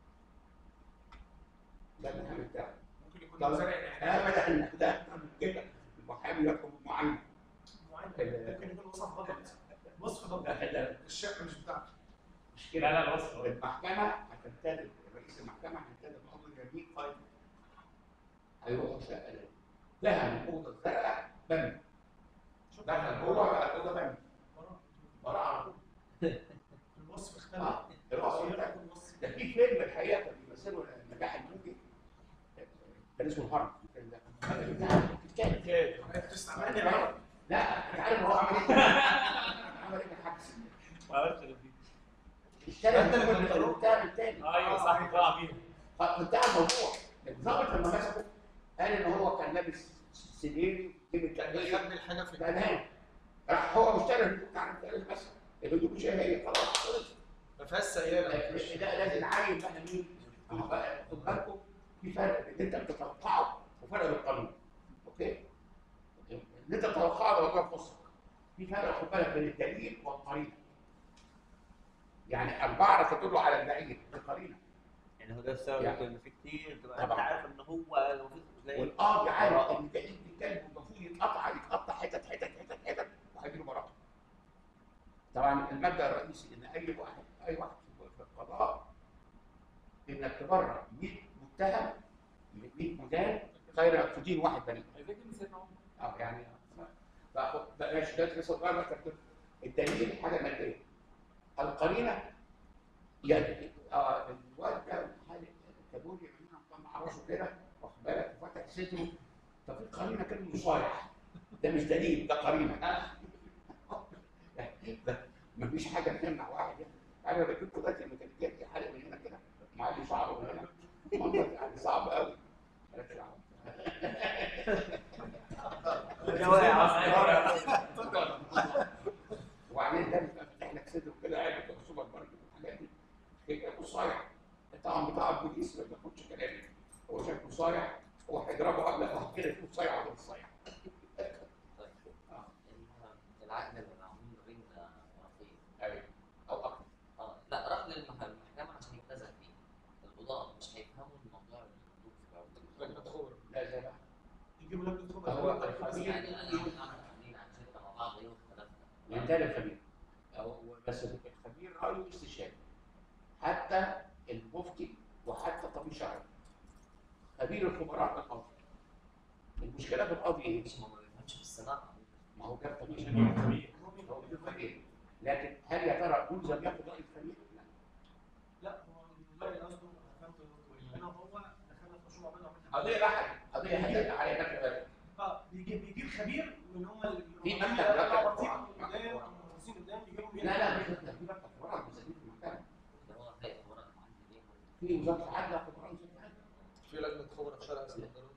ده المحامي بتاعه ممكن يكون طب- زرع ابدا انك ده كده المحامي يطلب معين معين ممكن يكون وصف غلط وصف غلط لا لا الشقه مش بتاعته مش كده لا لا الوصف المحكمه هتنتدب رئيس المحكمه هينتدب امر جميل فايل هيروحوا الشقه دي دهن الاوضه الزرقاء بند دخل جوه بقى الاوضه بند ورا على طول الوصف اختلف اه الوصف غير ده يكون وصف ده في فيلم الحقيقه كان بيمثله النجاح الموجي كان اسمه الهرم الفيلم ده الراجل بتاع الكتاب بتستعملني بقى لا انت عارف هو عمل ايه؟ عمل ايه في الحبس؟ ما عرفتش اللي فيه اشترى أنت اللي من بتقوله. بتاع التاني ايوه صح طلع بيها فانتهى الموضوع الضابط لما مسكه قال ان هو كان لابس سديري كيميكال بيخبي الحاجه في تمام راح هو مشتري الهدوم بتاع التاني بس الهدوم مش هي خلاص خلص ما فيهاش سياله ده لازم نعين بقى مين؟ أهو بقى خد بالكم في فرق بين انت بتتوقعه وفرق بالقانون اوكي؟ اللي انت تتوقعه ده موضوع يخصك في فرق خد بالك بين الدليل والقرينه يعني انا بعرف ادله على البعيد بالقرينه يعني هو ده السبب يعني. ان في كتير تبقى انت طبعا. عارف ان هو المفروض زي والقاضي عارف ان الدليل بالكلب المفروض يتقطع يتقطع حتت حتت حتت حتت وهيجيله براءه طبعا المبدا الرئيسي ان اي واحد اي واحد في القضاء انك تبرر 100 متهم 100 مدان خير تدين واحد بريء عايزاك نسيت عمر اه يعني فاخد بلاش ده لسه صغير بس كده. الدليل حاجه ماديه القرينه يعني اه الواد ده حالة كابوري عمال مع راسه كده واخد بالك وفتح صدره ففي قرينه كده مصالح ده مش دليل ده قرينه ده مفيش حاجه تمنع واحد يعني انا بجيب دلوقتي الميكانيكيه دي حالق من هنا كده معلي شعره من هنا منظر يعني صعب قوي مالكش دعوه وبعدين ده بيبقى فاتح لك صدره كده قاعد في السوبر ماركت والحاجات دي يبقى صايع طبعا بتاع البوليس ما بياخدش كلامي هو شكله صايع هو هيضربه قبل ما كده يكون صايع ولا مش صايع طيب ال- العقد اللي معمول ما بين طرفين ايوه او اكتر اه لا راح للمح- المحكمه عشان يتنازل فيه القضاة مش هيفهموا الموضوع لجنه خبر لا زي بقى يجيبوا لك دكتور هو بس الخبير يعني انا احنا عاملين عن شركه مع بعض ايه واختلفنا ينتهي الخبير أو بس الخبير رايه استشاري حتى المفتي وحتى طبيب شرعي خبير الخبراء القاضي المشكله في القاضي ايه؟ مش ما بيفهمش في الصناعه ما هو جاب طبيب عشان شرعي يبقى كبير هو بدون خبير لكن هل يا ترى يلزم ياخد راي الخبير؟ لا قضيه راحت قضيه هتبقى عليها نفس اه بيجيب بيجيب خبير من هم اللي في هم مكتب اللي مكتب رابطين قرآن. قدام مهندسين قدام بيجيبهم لا لا مش مكتب في مكتب قرآن مسجل في المكتب اللي هو هيئة ورق عندي في ليه وزاره العدل في قرآن مسجل في لجنه خبراء في شارع اسكندريه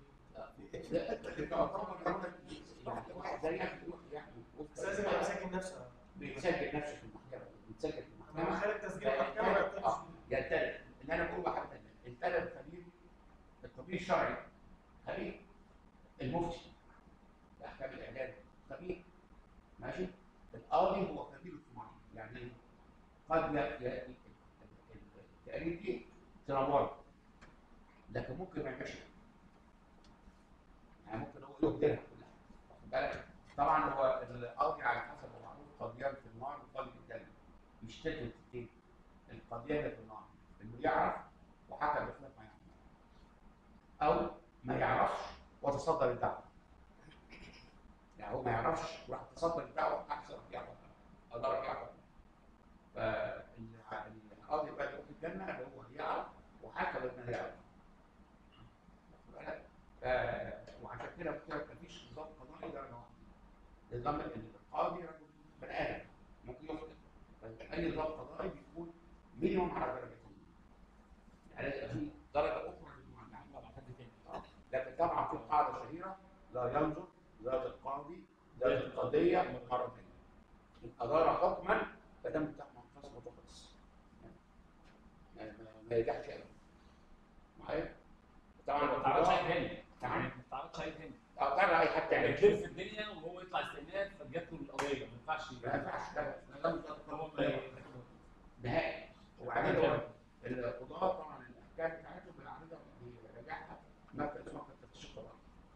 واحد زيك يروح يحكي بس لازم يبقى مسجل نفسه بيسجل نفسه في المحكمه بيتسجل في لما المحكمه خارج تسجيل المحكمه ما يكتبش اه يمتلك ان انا بقول واحد تاني يمتلك خبير الطبيب الشرعي خبير المفتي احكام الاعلام خبير ماشي القاضي هو خبير اجتماعي يعني قد ي- ي- التقارير دي تنور لكن ممكن ما يعملش يعني ممكن هو يقدرها كلها واخد بالك طبعا هو القاضي على حسب المعروف قضيان في النار وقاضي في الجنه مش تلت التين القضيه اللي في النار انه يعرف وحكم بخلاف ما يعرف او ما يعرفش وتصدر الدعوه يعني هو ما يعرفش وراح تصدر الدعوه احسن يعرف او درجه يعرف فالقاضي بقى يروح الجنه اللي هو يعرف وحكم انه يعرف واخد بالك؟ ف- وعشان كده قلت لك مفيش نظام قضائي درجه واحده نظام القاضي رجل بني ادم ممكن يخطئ اي نظام قضائي بيكون مينيموم على درجتين يعني لازم يبقى في درجه اخرى للمعلم على حد تاني لكن طبعا في قاعده شهيره لا ينظر ذات القاضي ذات القضيه مرتين ان ادار حكما فده مفتاح منقسم وتخلص ما- ما- ما يرجعش ابدا معايا طبعا ما تعرضش اي تاني نعم ما تعرضش اي تاني اقدر اي حد يعني يعمل كتير في الدنيا وهو يطلع استئناف فجات له القضيه ما ينفعش ما ينفعش ده نظام هو القضاء نهائي وبعدين هو القضاة طبعا الاحكام بتاعتهم بيعرضها بيراجعها مركز اسمه مركز تفتيش القضاء.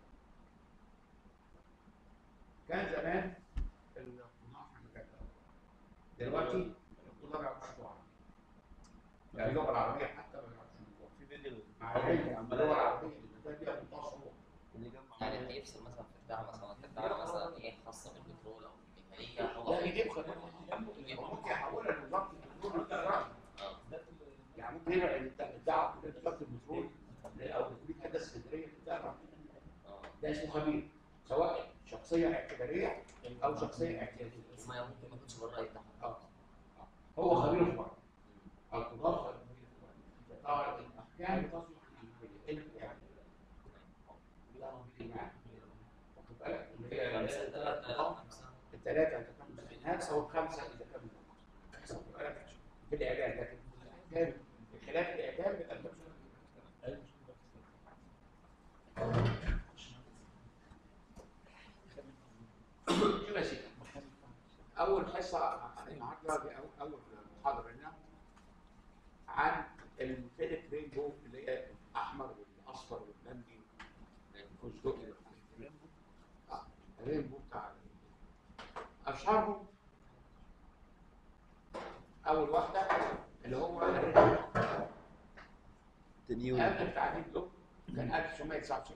كان زمان القضاء في المكان ده. دلوقتي القضاء ما بيعرفوش يقروا عربي. يعني اللغه العربيه حتى ما بيعرفوش يقروا. في فيديو مع العلم اما اللغه العربيه اللي فيها بيها منتصر اللي جمع يعني هيفصل مثلا في بتاع مثلا في بتاع مثلا ايه خاصة بالبترول او بالميكانيكا هو لا يجيب خبرات ممكن يحولها لنظام البترول والطيران. اه يعني ممكن يبقى الدعوه لنظام البترول او تدريب هندسه اسكندريه بتاع اه ده اسمه خبير سواء شخصيه اعتباريه او شخصيه اعتياديه ما ممكن ما يكونش بره يفتح اه آه. هو خبير اخبار القضاء خبير اخبار طبعا الاحكام بتصلح للعلم يعني لا بالاجماع واخد بالك اللي هي خمسة ثلاثة خمسة الثلاثه اذا كانوا مستثنات او الخمسه اذا كانوا واخد بالك في الاعلام لكن الاحكام بخلاف الاعلام بيبقى شوف يا سيدي اول حصه النهارده دي أو- اول محاضره لنا عن الفيلك رينبو اللي هي الاحمر والاصفر والبني والفستقي آه، الرينبو بتاع اشهرهم اول واحده اللي هو الرينبو تنيون قبل التعديل له كان 1979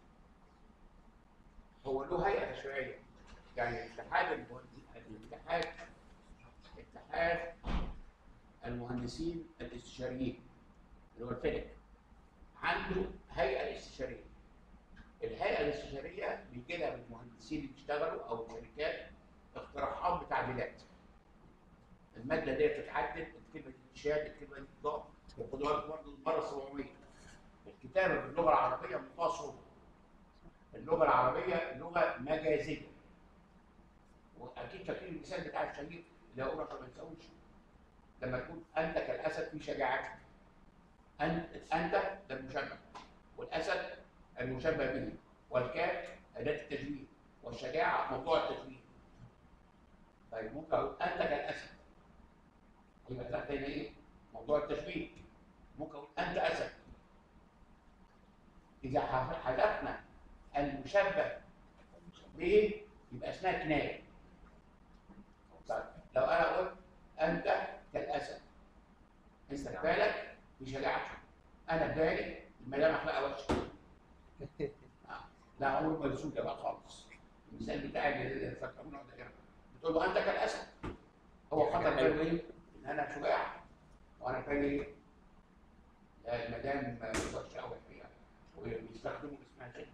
هو له هيئه تشريعيه يعني اتحاد المهندسين الاتحاد اتحاد المهندسين الاستشاريين اللي هو الفلك عنده هيئه استشاريه الهيئه الاستشاريه بيجي لها من المهندسين اللي بيشتغلوا او الشركات اقتراحات بتعديلات الماده دي بتتعدل الكلمه دي تتشال الكلمه دي تضاف القدرات برضه المره 700 الكتابه باللغه العربيه منتهى صعوبه اللغه العربيه لغه مجازيه واكيد فاكرين المثال بتاع الشهيد اللي هو عشان ما نساوش لما تقول انت كالاسد في شجاعتك انت انت ده المشبه والاسد المشبه به والكاف اداه التجويد والشجاعه موضوع التجويد طيب ممكن اقول انت كالاسد يبقى تحت هنا ايه؟ موضوع التشبيه ممكن اقول انت اسد اذا حذفنا المشبه به يبقى اسمها كنايه طيب لو انا قلت انت كالاسد انت بالك بشجاعتك انا بالي الملامح بقى وحشه آه. لا عمره ما يسوق بقى خالص المثال بتاعي اللي فكرونا ده بتقول له انت كالاسد هو خطر باله ايه؟ ان انا شجاع وانا بالي ايه؟ المدام وحشه قوي فيها بيستخدموا اسمها كده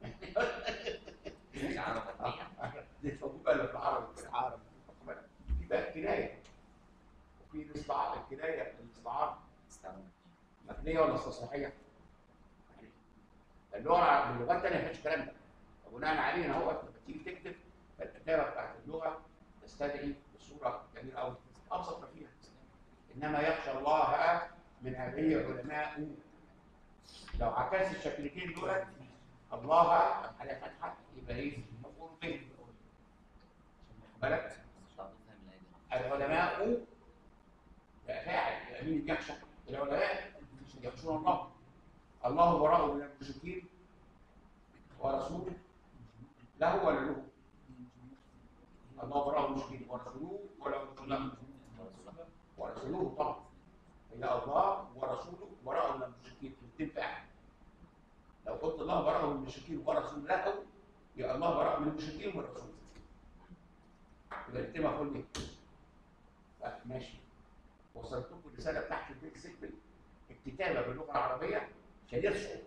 العرب مبنية دي موجوده اللي في العرب كده عرب في بقى الكنايه وفي الاستعاره الكنايه الاستعاره استعمل مبنيه ولا استصلاحيه؟ يعني اللغه الع- باللغات الثانيه ما فيهاش الكلام ده وبناء عليه ان هو لما تيجي تكتب الكتابه بتاعت اللغه تستدعي بصوره جميله قوي ابسط ما فيها انما يخشى الله من هذه علماء لو عكست الشكلتين دول الله على فتحه يبقى ايه؟ مفعول به واخد بالك؟ تعرفها من الأيدي العلماء لا فاعل يبقى مين اللي يخشى؟ العلماء يخشون الله الله وراءه من المشركين ورسوله له ولا له؟ الله وراءه من المشركين ورسوله ولا له؟ ورسوله طبعا هي الله ورسوله وراءه من المشركين الاثنين فاعل لو قلت الله وراءه من المشركين ورسوله له يبقى الله وراءه من المشركين والرسول يبقى الاثنين مفعول به طيب ماشي وصلت لكم الرساله بتاعت البيت سيكبل الكتابه باللغه العربيه شديد الصعوبه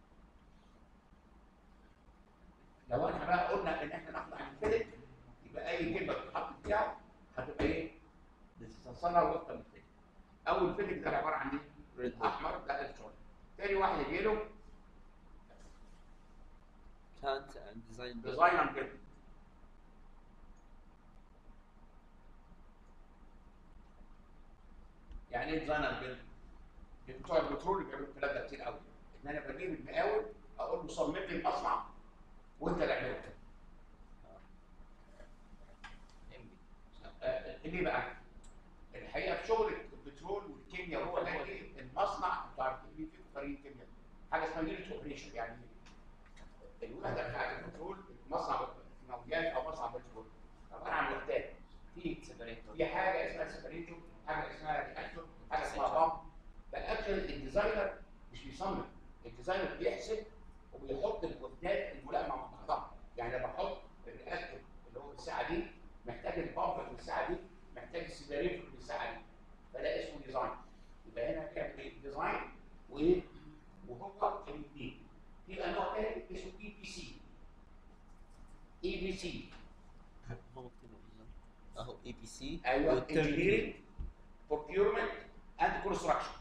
لو احنا بقى قلنا ان احنا ناخد عن الفلك يبقى اي كلمه تتحط فيها هتبقى ايه؟ بتتصلها وفقا للفلك اول فلك ده عباره عن ايه؟ ريد بول احمر ده الشغل تاني واحد يجي له كانت اند ديزاين ديزاين اند بيلد يعني ايه ديزاين اند بيلد؟ بتوع البترول بيعملوا الكلام ده كتير قوي ان انا بجيب المقاول اقول له صمم لي المصنع وانت اللي اعمله آه، ليه بقى؟ الحقيقه في شغل البترول والكيمياء هو ده ايه؟ المصنع انتوا عارفين مين فيكم خريج كيمياء حاجه اسمها يونت اوبريشن يعني ايه؟ الوحده بتاعت البترول مصنع موجات او مصنع بترول عباره عن وحدات في سيبريتور في حاجه اسمها سيبريتور حاجه اسمها رياكتور حاجه اسمها بامب فالاكشن الديزاينر مش بيصمم الديزاينر بيحسب وبيحط الوحدات الملائمه مع بعضها يعني لما احط الرياكتور اللي هو الساعه دي محتاج البامب في الساعه دي محتاج السيبريتور في الساعه دي فده اسمه ديزاين يبقى هنا كان ايه ديزاين وايه وهو الاثنين في بقى نوع تاني اسمه اي بي سي اي بي سي اهو اي بي سي ايوه انجينيرنج بروكيورمنت اند كونستراكشن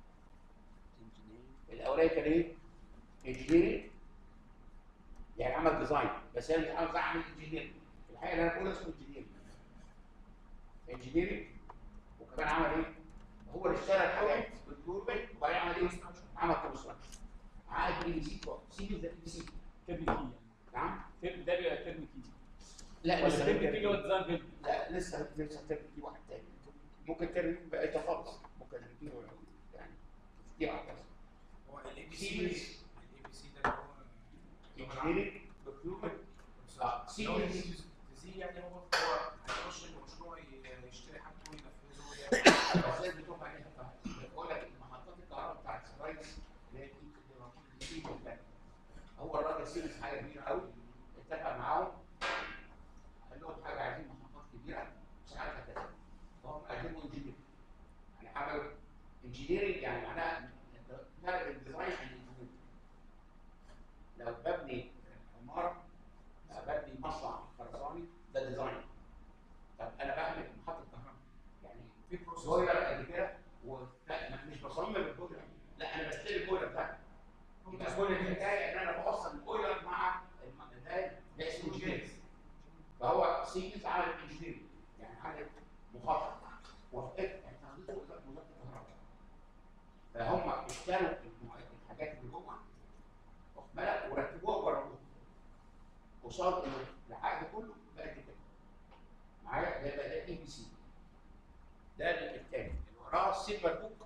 الاولاني كان ايه؟ انجينيرنج يعني عمل ديزاين بس انا مش عاوز اعمل انجينيرنج الحقيقه اللي انا بقولها اسمه انجينيرنج انجينيرنج وكمان عمل ايه؟ هو اللي اشتغل حاجات بروكيورمنت وبعدين عمل ايه؟ عمل كونستراكشن عقد اي بي سي سي ده اي بي سي ترم كي يعني نعم؟ ترم ده بيبقى ترم كي لا ولا لسه ترم كي اللي هو ديزاين بيلد لا لسه لسه ترم في واحد تاني ممكن ترم بقى إيه خالص ممكن الاثنين يعني كتير على كذا هو الاي بي سي سي بي الاي بي سي ده اللي هو انجينيرنج بروكيورمنت آه، سي لو بي ال سي. سي يعني هو هو هيخش المشروع ي- يشتري حاجته وينفذه ويعمل ازاي بتقف عليها بقول لك محطات الكهرباء بتاعت سبرايس اللي هي دي هو الراجل سيريس حاجه كبيره قوي اتفق معاهم قال لهم حاجه عايزين محطات كبيره ساعتها كذا فهم قدموا انجينير يعني عملوا انجينيرنج يعني معناها فرق الديزاين عن الانجينير لو ببني عماره أو ببني مصنع خرساني ده ديزاين طب انا بعمل محطه كهرباء يعني في بروسيس بويلر قد كده و- لا ما- مش بصمم البويلر لا انا بشتري البويلر بتاعي يبقى كل الحكايه ان انا بوصل البويلر مع الم- ده ده اسمه انجينير فهو سيكس عمل انجينير يعني عمل مخطط وفقت تخطيط وزاره وزارة الكهرباء فهم اشتروا الم- الحاجات اللي جوه واخد بالك ورتبوها وجربوها وصار انه العقد كله بقى كده معايا ده بقى ده اي بي سي ده الثاني اللي وراه السيلفر بوك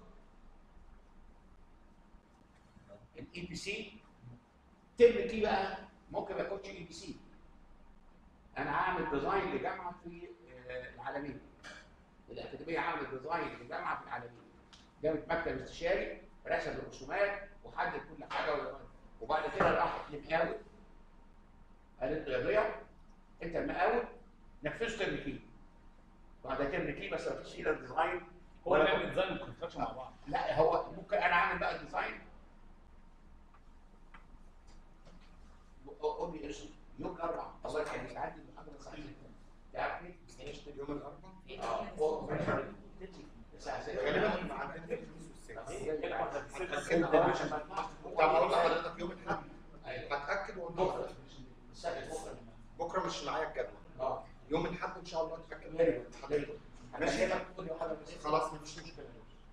الاي بي سي ترم كي بقى ممكن ما يكونش اي بي سي انا هعمل ديزاين لجامعه في آه، العالمين الاكاديميه عملت ديزاين لجامعه في العالمين جابت مكتب استشاري رسم الرسومات وحدد كل حاجه ولا- وبعد كده راحت لمقاول قالت له يا ضياء انت المقاول نفذت ترم كي بعد ترم كي بس ما فيش الا ديزاين هو ولا- بيعمل ديزاين وكونستراكشن مع بعض لا هو ممكن انا اعمل بقى ديزاين ازاي هتأكد عشان كنت هقول لحضرتك يوم الاحد هتاكد بكره ونقول السبت بكره بكره مش معايا الجدول اه يوم الاحد ان شاء الله نتاكد حلو. حضرتك ماشي تقول لي حاجه بس خلاص مفيش مشكله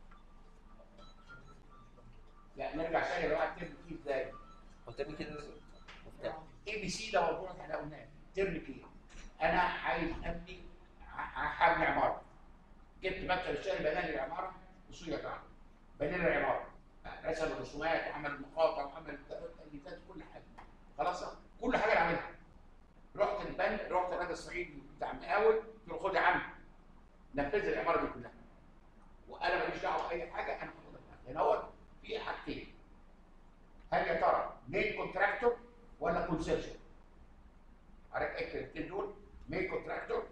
لا نرجع تاني بقى الترم فيه ازاي قلت لي كده مفتاح اي بي سي ده موضوع احنا قلناه ترم فيه انا عايز ابني ع- هبني عماره جبت مكتب الشارع بنى لي العماره بصوره بتاعته بنى لي العماره رسم الرسومات وعمل المقاطع وعمل التأليفات كل حاجه خلاص كل حاجه انا عاملها رحت البنك رحت الراجل الصعيدي بتاع مقاول قلت له خد يا عم نفذ لي العماره دي كلها وانا ماليش دعوه باي حاجه انا هاخدها لان هو في حاجتين هل يا ترى مين كونتراكتور ولا كونسيرشن عارف ايه الكلمتين دول مين كونتراكتور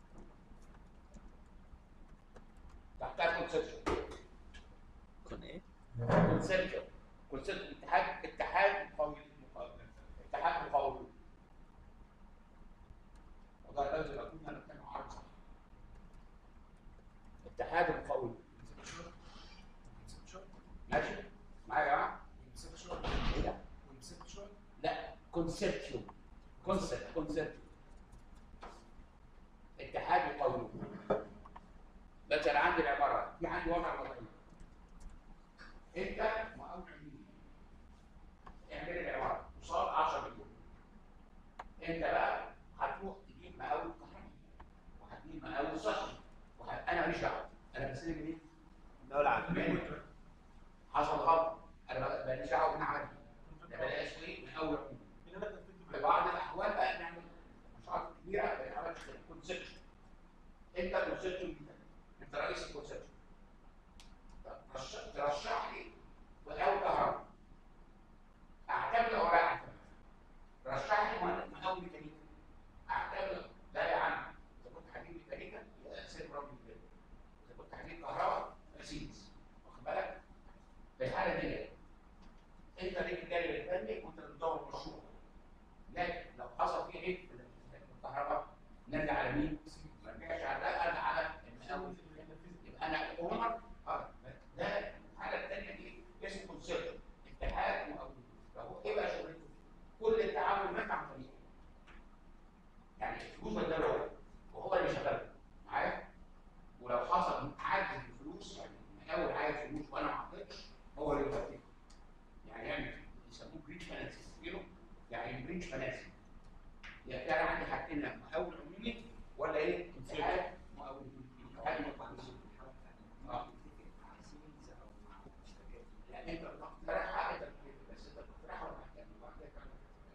تحتها كونسيرشن كون ايه؟ كونسيرشن كونسيرشن اتحاد اتحاد مقاولين اتحاد مقاولين والله لازم اكون انا بتكلم عربي صح اتحاد المقاولين ماشي معايا يا جماعه ايه ده لا كونسبشن كونسبت كونسبت اتحاد مقاولون مثلا عندي العباره في عندي وضع وضعي انت مقاول عميل اعمل العباره قصاد 10 مليون انت بقى هتروح تجيب مقاول كهرباء وهتجيب مقاول صحي وه... انا ماليش دعوه انا بستلم منين؟ دولة عامة حصل غلط انا ماليش دعوه انا عملت ده بلاش ايه مقاول عميل في بعض الاحوال بقى نعمل مشروعات كبيره ما نعملش كونسبشن انت كونسبشن جدا انت رئيس الكونسبشن ترشح لي مقاول كهرباء اعتمد او لا اعتمد رشح لي مهندس مقاول ميكانيكا اعتمد لا يا عم اذا كنت هجيب ميكانيكا يبقى سيب راجل كده اذا كنت هجيب كهرباء مرسيدس واخد بالك في الحاله دي انت ليك الجانب الفني وانت اللي بتدور المشروع لكن لو حصل فيه عيب في الكهرباء نرجع على مين؟ ما نرجعش على ده ارجع على المقاول يبقى انا اونر اه ده الحاله الثانيه دي اسمه كونسيرت اتحاد مقاولين فهو ايه بقى شغلته؟ كل التعامل معاك عن طريقه يعني الفلوس ده هو وهو اللي شغال معايا ولو حصل عجز في الفلوس يعني المقاول عايز فلوس وانا ما اعطيتش هو اللي يغطيها يعني يعمل يسموه بريتش فاينانسنج يعني بريتش فاينانسنج يعني انا عندي حاجتين مقاول عمومي ولا ايه؟ اتحاد مقاولين اتحاد مقاولين اه يعني انت بتقترح حاجه بس انت بتقترحها ولا هتعمل لوحدك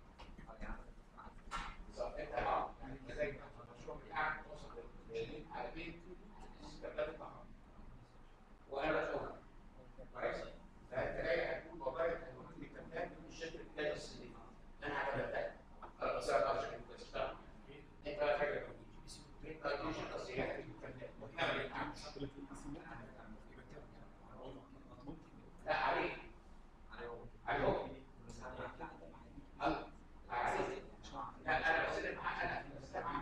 بالظبط انت اه يعني انت زي ما المشروع بتاعك توصل لل- على بيت استقبال الطعام وانا بشوفك كويس فانت جاي هتقول والله هتقول لي كمان الشكل الثاني السنين انا هبدا بس انا مش هشتغل انت بقى حاجه انت تجيش القصيات لا عليك عليهم هل عليك لا انا بسلم معاك انا بسلم معاك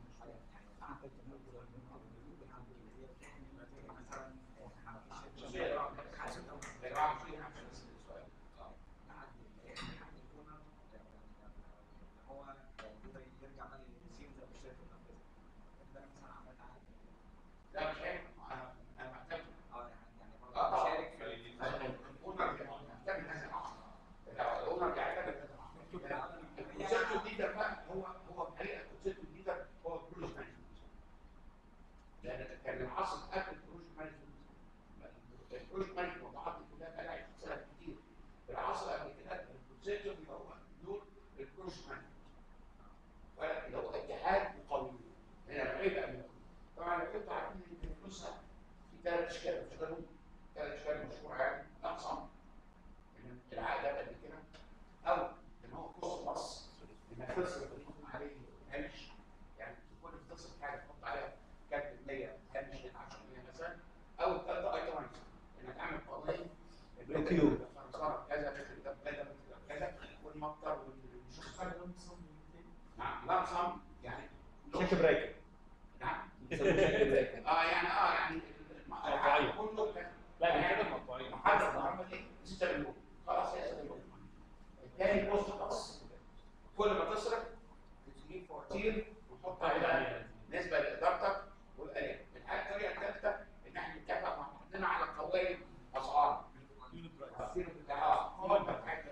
لا مش عارف انا انا معتمد اه طبعا الاونر يعتمد هذا العصر الاونر يعتمد هذا العصر الكونسيبت ليدر بقى هو هو الحقيقه الكونسيبت ليدر هو البروجكت مانجمنت لان كان العصر قبل البروجكت مانجمنت البروجكت مانجمنت موضوعات كلها بقى لها سنوات كتير في العصر قبل كده الكونسيبت اللي هو دور البروجكت مانجمنت ولكن هو اتحاد مقاولين هنا العيب بقى من طبعا لو كنتوا عارفين ان النسخه في ثلاث اشكال بتشتغلوا ثلاث اشكال مشهوره يعني اقسم ان العقد ده قد كده او ان هو كوست بلس انك تصرف الحكم عليه هامش يعني تكون بتصرف حاجه تحط عليها كام بالمية هامش 10% مثلا او الثالثه ايتمايز انك تعمل قضيه بروكيور. خساره كذا كذا كذا كذا والمطر والشخص نعم لا صم يعني شيك بريك نعم اه يعني اه يعني مقطعية. كله لا دي كده مقطعية محدد عمل ايه؟ استغلوه خلاص هي استغلوه الثاني بوست خلاص كل ما تصرف تجيب فواتير وتحط عليها نسبه لادارتك والاليه الحاجه الطريقه الثالثه ان احنا نتفق مع بعضنا على قوائم اسعار عارفين بتاع هو انت بتاعت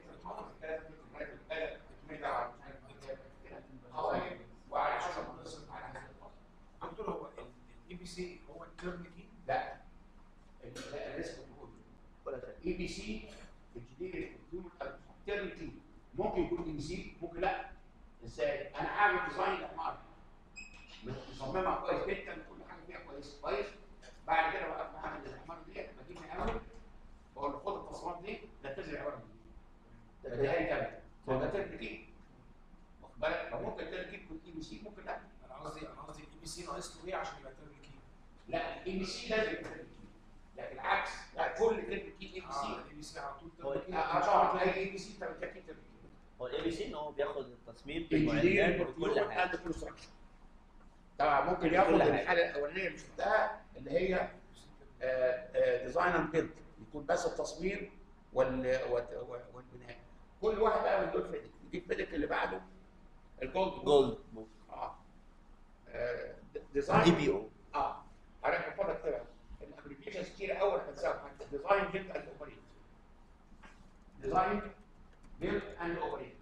قوائم وعلى حسب ما تصرف على حسب دكتور هو الاي بي سي هو الترم كي لا لا لسه بقول ولا شيء اي بي سي الجديد الترنتي ممكن يكون اي بي سي ممكن لا ازاي انا عامل ديزاين لحمار مصممها كويس جدا كل حاجه فيها كويس كويس بعد كده بقى بعمل الحمار ديت بجيب معامل بقول له خد التصميمات دي نفذ العباره دي ده ده هي كمان هو ده ترنتي واخد بالك فممكن ترنتي تكون اي بي سي ممكن لا انا قصدي انا قصدي الاي بي سي ناقص له ايه عشان يبقى ترم كي لا اي بي سي لازم يكون ترنتي لكن العكس لا كل ترنتي اي بي سي اه الاي بي سي على طول هو ترم كي اه طبعا اي اي بي سي انت بتكتب ترنتي هو الاي بي سي ان هو بياخد التصميم انجينير بالمعدات وكل حاجه اند كونستراكشن طبعا ممكن ياخد كل حاجة. الحاله الاولانيه اللي شفتها اللي هي ديزاين اند بيلد يكون بس التصميم وال وال- والبناء كل واحد بقى من دول فيدك يجيب فيدك اللي بعده الجولد جولد اه دي ديزاين بي او اه حضرتك بفضل كده الابلكيشنز كتير قوي هتنساها ديزاين بيلد اند اوبريت ديزاين بيلد اند اوبريت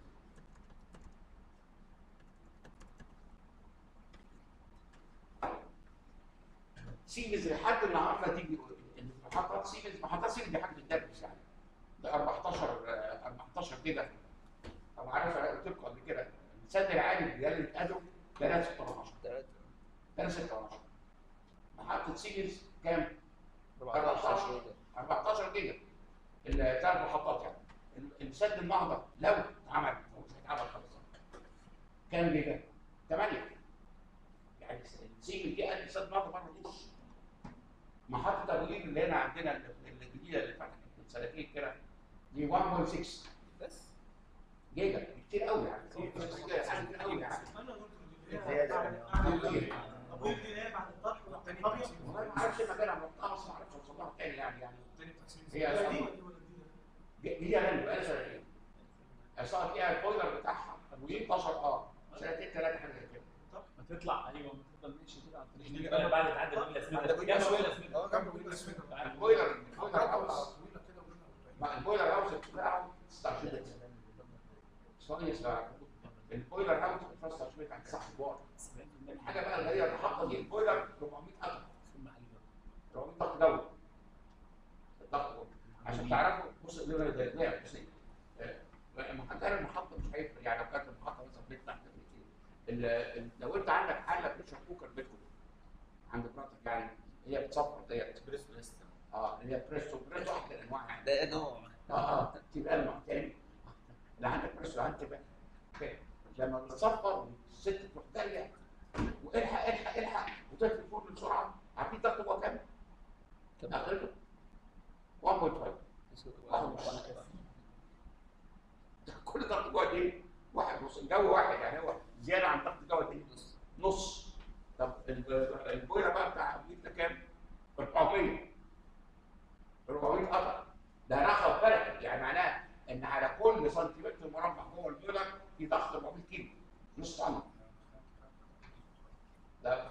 سيمز لحد النهارده تيجي إن محطات سيمز محطات سيمز دي حاجه بتدرس يعني ده 14 آه، 14 جيجا طب عارف انا قلت لكم قبل كده السد العالي بجلاله ادو 316 316 محطه سيمز كام؟ 14 14 جيجا الثلاث محطات يعني ال- السد النهضه لو اتعمل هو مش هيتعمل خالص كام جيجا؟ 8 يعني السيجل دي قد سد النهضه مره ونص محطه توليد اللي هنا عندنا ال- الجديده اللي فتحت من سنتين كده دي 1.6 بس جيجا كتير قوي يعني كتير حاجه كتير قوي يعني اتمنى يا دكتور دي زيادة بعد- يعني. بعد- كتير. طب ودي اللي هي بعد الطرح والتاني والطرح تقسيم. والله ما اعرفش مكانها مرتبطه بس ما اعرفش اوصل لها تاني يعني يعني التاني تقسيم هي ولا دي أصلاً- ولا دي ولا دي هي لان بقى سنتين صار فيها البويلر بتاعها ابوين 12 اه سنتين ثلاثه حاجه زي كده ما تطلع ايوه ما تفضل ماشي كده على الطريق مش بعد بعد تعدي الراجل اسمه عندك ويندوز جنب سويد. الراجل اسمه اه جنب ويندوز سويد. البويلر البويلر هاوس طويله كده ولونها مع البويلر هاوس بتاعه 16 بت ثواني اسمع البويلر هاوس بتاعه 16 بت عند صاحب البوار الحاجه بقى الغريبه المحطه دي البويلر 400 قطر 400 ضغط جوي الضغط جوي عشان تعرفوا بص الليفر ده ده بص المحطه المحطه مش هيفرق يعني لو كانت المحطه مثلا بيت تحت بيتين ال- ال- لو انت عندك حله بريشر كوكر بيتكم عند مراتك يعني هي بتصفر ديت اه اللي هي بريستو بريستو واحده من انواع يعني ده نوع اه اه تبقى المع تاني لا عندك بريستو لا عندك بقى اوكي لما بتصفر الست تروح جاريه والحق الحق الحق وتطفي الفرن بسرعه عارفين ضغط هو كام؟ اخرته 1.5 واحد ونص كل ضغط جوه دي واحد ونص الجو واحد يعني هو زياده عن ضغط الجو دي نص طب ال- البويلر بقى بتاع امريكا كام؟ 400 400 قطر ده رقم فلكي يعني معناه ان على كل سنتيمتر مربع جوه البويلر في ضغط 400 كيلو نص طن ده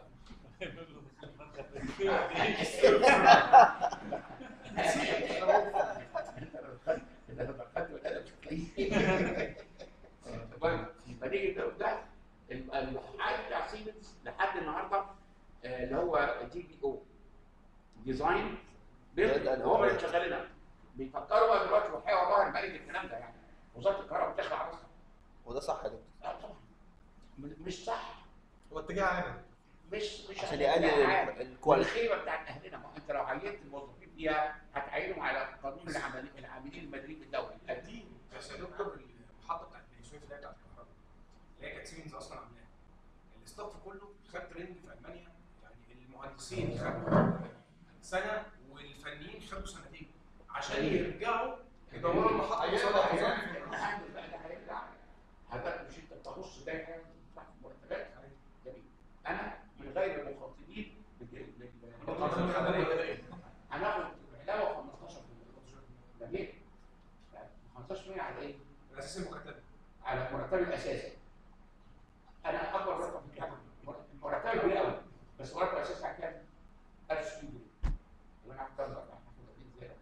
المهم فنيجي ده الحاجه بتاع سيمنز لحد النهارده آه، اللي هو دي بي او ديزاين بيلد هم اللي شغالينها بيفكروا بقى دلوقتي والحقيقه والله انا بأيد الكلام ده يعني وزاره الكهرباء بتخلع على راسها وده صح يا دكتور لا طبعا م- مش صح هو اتجاه عام مش مش عشان لا، يقلل عادي. ال- الكواليتي الخيبه بتاعت اهلنا ما انت لو عينت الموظفين فيها هتعينهم على قانون العمل العاملين المدنيين الدولي دي بس يا دكتور المحطه بتاعت بني سويف اللي هي بتاعت الكهرباء اللي هي كانت سيمنز اصلا عاملاها الاستاف كله خد ترند في المانيا يعني المهندسين خدوا سنه والفنيين خدوا سنتين عشان يرجعوا يدوروا المحطه قصادها نظام. هذا مش انت بتبص ده حاجه بتاعت مرتبات جميل انا من غير المخاطبين بال- بال- القانون الخدمية. هناخد علاوه 15% جميل 15% على ايه؟ الاساس المكتب على مرتبي الاساسي انا اكبر رقم في الجامعه مرتبي كبير قوي بس مرتب اساسي على كام؟ 1600 جنيه اللي انا هختار بقى هاخد 30 زياده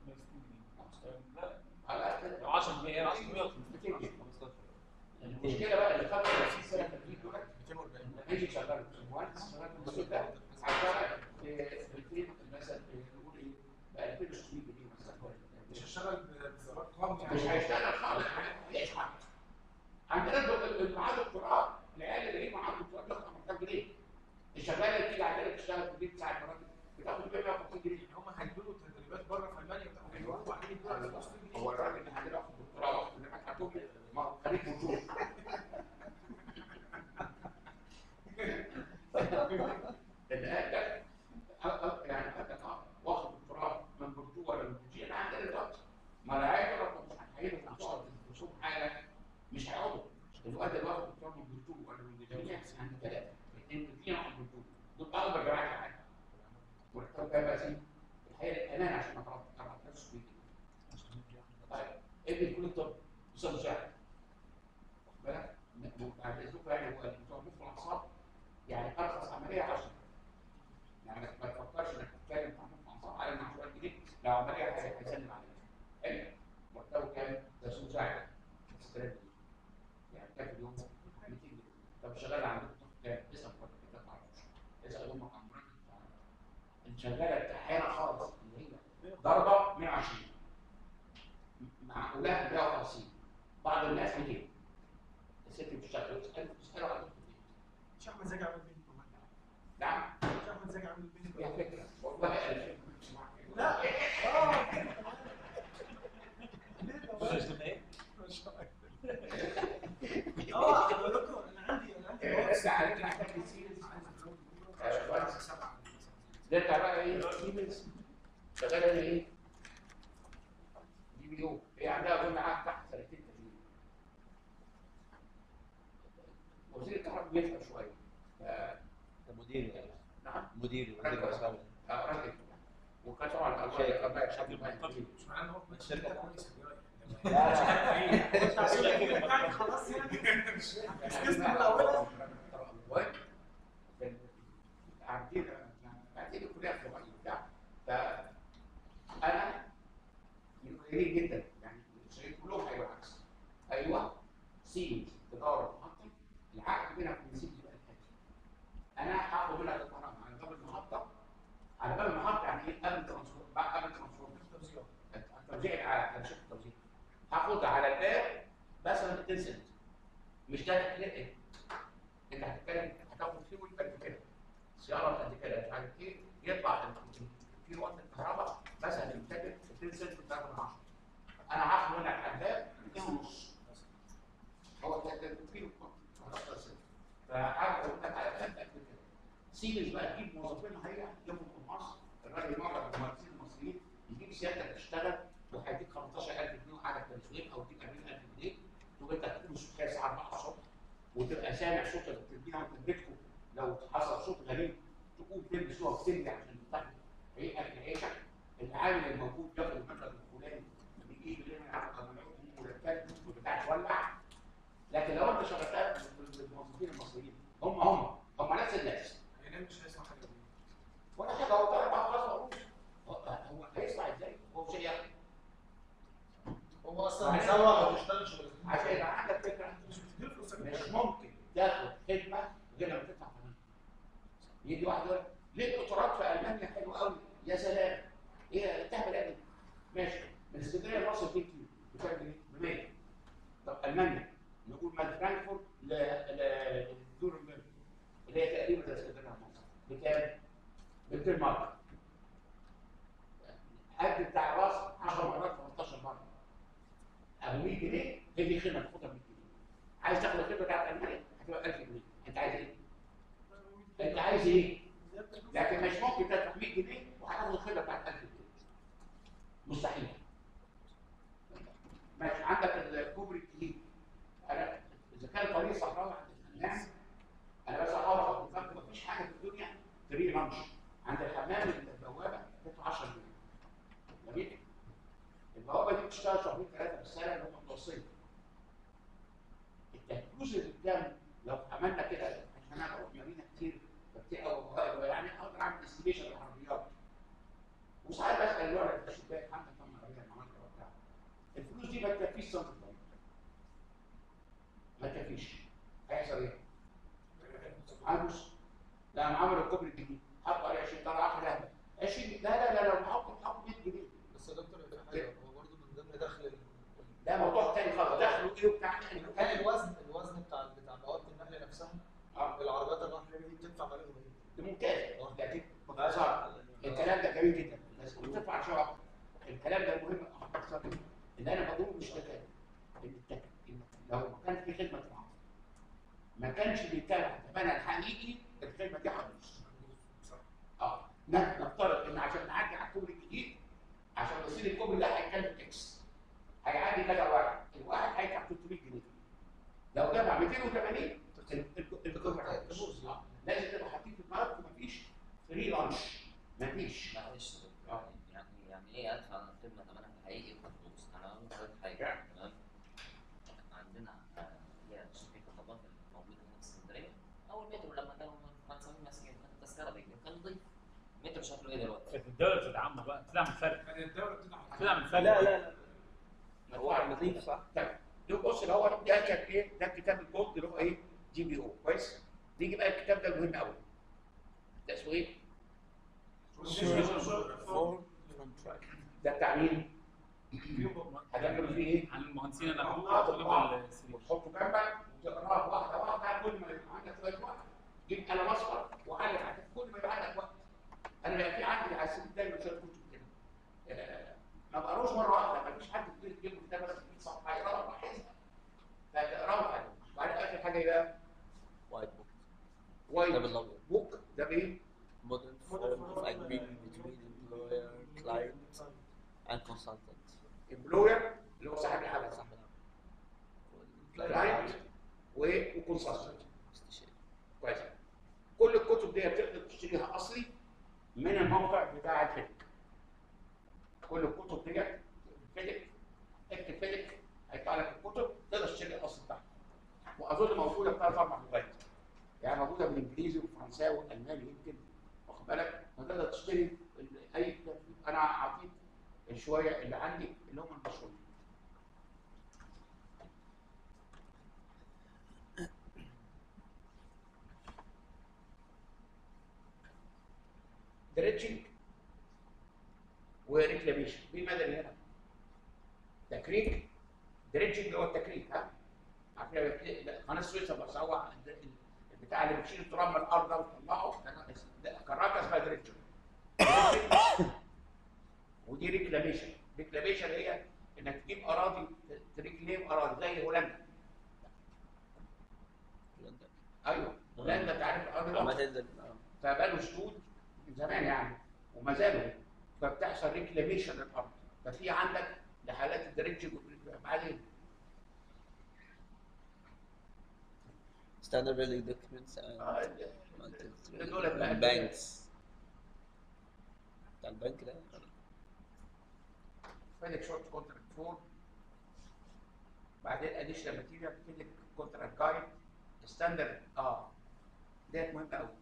على لو 10% هي 10% 200 جنيه المشكله بقى اللي خدوا 30 سنه تدريب دول 240 لما يجي يشغل مهندس شغال في المسؤول ده هيشتغل ب 200 مثلا نقول ايه ب 2600 جنيه مثلا مش هشتغل بارقام مش هيشتغل خالص ليش حق عندنا دو- اللي معاه دكتوراه العيال اللي هي معاه دكتوراه بتاخد 15 جنيه الشغاله اللي بتيجي عندنا تشتغل في البيت ساعه مرات بتاخد 150 جنيه هم هيدوا تدريبات بره في المانيا وبتاخدوا وبعدين يدوا على 500 جنيه هو الراجل اللي عندنا واخد دكتوراه واخد اللي معاه هتقول ما هو خليك وجوه اللي قال لك أ- أ- يعني قال لك اه واخد دكتوراه من برتو ولا من بلجيكا انا عندنا دلوقتي ما انا عايز اعرف مش هنحيله دكتوراه في حاجه مش هيقعدوا الواد اللي واخد دكتوراه من برتو ولا من بلجيكا عندي ثلاثه اثنين من بلجيكا واحد من برتو دول اكبر جامعات العالم مرتب كام بقى زي الحقيقه الامان عشان ما تعرف تعرف نفسك بيه طيب ابني كل الطب بسبب مساعد واخد بالك بعد اذنك يعني هو بتوع مخ والاعصاب يعني ارخص عمليه 10 يعني ما تفكرش انك تتكلم عن مخ والاعصاب على انها 10 جنيه لو عمليه هي- هيسلم عليها حلو مرتبه كام؟ ده اسمه مساعد 6000 جنيه يعني كام في اليوم؟ 200 جنيه طب شغال عندك كام؟ اسال مرتب انت ما تعرفوش اسال امك عن مرتب انت شغاله احيانا خالص اللي هي ضربه 120 معقولات 150 بعض الناس 200 الست بتشتغل بتسالوا بتسالوا على مش احمد زكي عامل بيني والله نعم مش احمد زكي عامل بيني هي فكره والله أنا مش معاك. لا اه ليه بقى؟ اه يا دكتور انا عندي انا عندي بس عليك محتاج سيمنز نرجع بقى ايه سيمنز شغاله هنا ايه؟ دي بي او هي عندها قلنا قعدت تحت سنتين تدريب وزير الكهرباء بيفهم شويه ف- ده مدير يعني نعم مدير مدير مسؤول آه، راجل وكان طبعا شيء. الأربعة شكل ما مش معناه ان هو في الشركة شركه كويسه لا لا التعليم بتاعك خلاص يعني ركزت من اولها عارفين بعدين الكليه في الوقت بتاع فانا من قليلين جدا يعني الشركات كلهم هيبقوا العكس ايوه سيمنز تجاره محطه العقد بينك وبين سيمنز يبقى الاتي انا هاخد منك الكهرباء على باب المحطه على باب المحطه يعني ايه قبل ترانسفور قبل ترانسفور التوزيع على شركه التوزيع هاخد على الباب مثلا 2 سنت مش ده تكلفه ايه؟ انت هتتكلم هتاخد فيه قد كده سياره قد كده مش عارف ايه يطلع ال- في وقت الكهرباء مثلا المتاجر 2 سنت و 3 من 10 انا هاخد منك على الباب 2 ونص هو ده ده في فهاخد منك على الباب قد كده سيمنز بقى تجيب موظفين هي تجيبهم في مصر الراجل معرض المهندسين المصريين يجيب سيادتك تشتغل وهيديك 15000 جنيه وقعدك تسويق او يديك 40000 جنيه تبقى انت هتكون الصبح الساعه 4 الصبح وتبقى سامع صوت التربينه وانت بتكتب لو حصل صوت غريب تقوم تلبس هو وترجع عشان تفتح هي اكل عيشك العامل الموجود ياخد المبلغ الفلاني بيجيب لنا عقد مرتب وبتاع تولع لكن لو انت شغلتها بالموظفين المصريين هم هم هم نفس الناس هينام مش هيسمع حاجه مني. ولا حاجه هو طالع معاه خلاص مقروش هو هو هيسمع ازاي؟ هو مش هياخد هو اصلا بيسوق وبيشتغل شغل عشان يبقى عندك فكره مش بتديله فلوس مش ممكن تاخد خدمه غير لما تدفع ثمنها. يجي واحد يقول لك، ليه القطارات في المانيا حلوه قوي يا سلام ايه تعمل ايه؟ ماشي من اسكندريه لمصر 2 كيلو بتعمل ايه؟ ب 100 طب المانيا نقول من فرانكفورت ل ل لدورنبرج اللي هي تقريبا زي اسكندريه لمصر بكام؟ ب 200 مره قد بتاع راس 10 مرات 15 مره ابو 100 جنيه هي دي خدمه تاخدها ب 100 جنيه عايز تاخد الخدمه بتاعت المانيا هتبقى 1000 جنيه انت عايز ايه؟ انت عايز ايه؟ لكن مش ممكن تدفع 100 جنيه وهتاخد الخدمه بتاعت 1000 جنيه مستحيل ماشي عندك الكوبري الجديد انا اذا كان طريق صحراوي عند الفنان انا بس اعرف بالظبط مفيش حاجه في الدنيا فري لانش عند الحمام اللي البوابه تدفع 10 جنيه جميل البوابه دي تشتغل شهرين ثلاثه في السنه اللي هم متوسطين التجوز اللي قدام لو عملنا كده عشان انا اروح مدينه كتير كتير او يعني اقدر اعمل استيميشن للعربيات وساعات بسال الولد ده شوف بقى عندك كم عربيه أنا عملت وبتاع الفلوس دي ما تكفيش صنف الطريق ما تكفيش هيحصل ايه؟ عاوز لا انا عامل الكوبري الجديد حطوا عليه 20 طلع اخر لهبه 20 لا لا لا لو حطوا حطوا 100 جنيه بس يا دكتور في حاجه هو برضه من ضمن دخل ال- ده موضوع تاني خالص دخلوا ايه وبتاع يعني هل الوزن الوزن بتاع بتاع بوابه النقل نفسها اه العربيات النقل دي بتدفع عليهم ايه؟ ده ممتاز ده دي باختصار الكلام ده جميل جدا بس بتدفع شيء اكتر الكلام ده مهم باختصار جدا اللي انا بقوله مش تكاليف ان التك... إن لو ما كان في خدمه العقل ما كانش بيتابع ثمنها الحقيقي الخدمه دي هتبوظ اه ن- نفترض ان عشان نعدي على الكوبري الجديد عشان نصير الكوبري ده هيكلف اكس هيعدي كذا واحد الواحد هيدفع 300 جنيه لو دفع 280 ال- ال- الكوبري هيبوظ آه. لازم تبقى حاطين في دماغك مفيش فري لانش مفيش معلش آه. يعني يعني ايه ادفع خدمه ثمنها الحقيقي وخلاص انا اقول لحضرتك حاجه تمام عندنا آه، هي شركه الخطابات الموجوده هنا في اسكندريه او المترو لما كانوا فرنساويين ماسكين التذكره بيجي كان نضيف المترو شكله ايه دلوقتي؟ كانت الدوله بتدعمه بقى بتدعم الفرق كانت الدوله بتدعم بتدعم الفرق لا لا لا هو هو نظيف صح؟ دول بص اللي هو ده كان ايه ده الكتاب الجولد اللي هو ايه جي بي او كويس نيجي بقى الكتاب ده مهم قوي ده اسمه ايه فور فروم تراك ده بتاع مين هتعملوا فيه ايه عن المهندسين انا آه، طالب آه. السرير وتحطه جنبك وتقراه واحده واحده كل ما يبقى عندك شويه وقت جيب قلم اصفر وعلم على كل ما يبقى عندك وقت انا بقى في عندي على السيب دايما شويه كتب كده آه، ما بقروش مره واحده ما فيش حد كتير يجيب له كتاب بس 100 صفحه يقراه مره حزمه فتقراه حاجه وبعدين اخر حاجه يبقى وايت بوك وايت كتاب الابيض بوك ده بايه؟ modern form of agreement between employer, client, and consultant. امبلوير اللي هو صاحب العمل صح كلاينت وكونسلتنت استشاري كويس كل الكتب دي بتقدر تشتريها اصلي من الموقع بتاع الفيدك كل الكتب دي فيدك اكتب فيدك هيطلع لك الكتب تقدر تشتري الاصل بتاعها واظن موجوده بثلاث اربع لغات يعني موجوده بالانجليزي والفرنساوي والالماني يمكن واخد بالك فتقدر تشتري ال- اي كتاب انا اعطيك شويه اللي عندي اللي هم المشهورين دريتشنج وريكلاميشن مين مدى اللي هنا؟ تكريك دريتشنج هو التكريك ها؟ عارفين لا، قناه السويس لما سوى البتاع اللي بتشيل التراب من الارض ده وتطلعه ده كراكه اسمها دريتشنج ودي ريكلاميشن ريكلاميشن هي انك تجيب اراضي تريكليم اراضي زي هولندا هولندا ايوه هولندا انت عارف الاراضي لما الأخضر. تنزل آه. فبقاله شهود من زمان يعني وما زالوا فبتحصل ريكلاميشن للارض ففي عندك لحالات الدريتشنج بعدين standard building documents and آه، دول بقى- and banks بتاع البنك ده فيدك شورت كونتراكت فور بعدين اديشنال ماتيريال فيدك كونتراكت جايد ستاندرد اه ديت مهمه قوي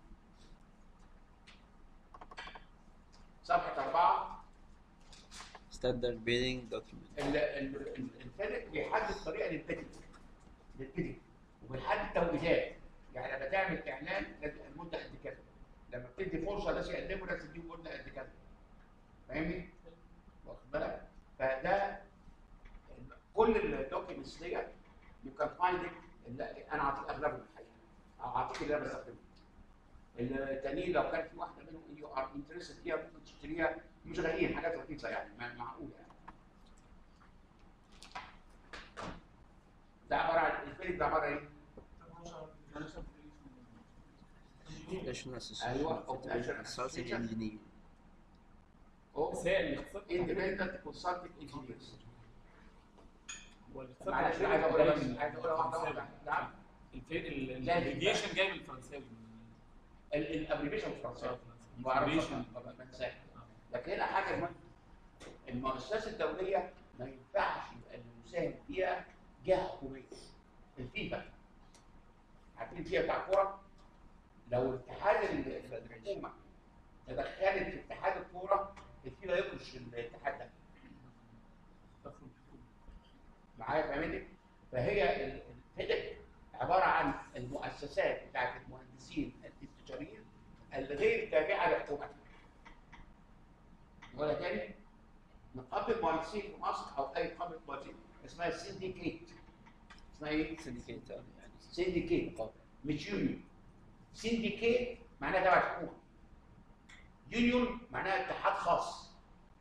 صفحه اربعه standard building document ال- ال- ال- الفيدك بيحدد طريقه للبيدنج للبيدنج وبيحدد توجيهات يعني لما تعمل اعلان لازم المده قد كذا لما بتدي فرصه ناس يقدموا لازم تديهم مده قد كذا فاهمني؟ واخد بالك؟ فده كل الدوكيومنتس ديت يو كان فايند انا اعطيك اغلبهم الحقيقه او اعطيك اللي انا بستخدمه التانيين لو كان في واحده منهم يو ار انترستد فيها ممكن تشتريها مش غاليين حاجات رخيصه يعني ما- معقوله يعني ده عباره عن الفيلم ده عباره عن ايه؟ national association أيوة، of أو national consulting association. engineer بس هي الاقتصاد اندبندنت كونسلتنج انجينيرز والاقتصاد معلش العالمي عايز اقولها ده بس من- عايز اقولها واحده فرنساوي. واحده نعم لازم. الافيشن جاي من الفرنساوي الابريفيشن الفرنساوي آه، ما اعرفش Abbreviation. بنساه لكن هنا حاجه مهمه المؤسسات الدوليه ما ينفعش يبقى اللي مساهم فيها جهه حكوميه الفيفا عارفين الفيفا بتاع الكوره لو الاتحاد ال- الحكومه تدخلت في اتحاد الكوره الفيفا يخرج الاتحاد ده معايا فاهمني؟ فهي ال- الفيدك عباره عن المؤسسات بتاعت المهندسين الاستشاريين الغير تابعه للحكومه. ولا تاني نقابه المهندسين في مصر او اي نقابه مهندسين اسمها سنديكيت اسمها ايه؟ سندكيت يعني سنديكيت نقابة. مش يونيون سنديكيت معناها تبع الحكومه يونيون معناها اتحاد خاص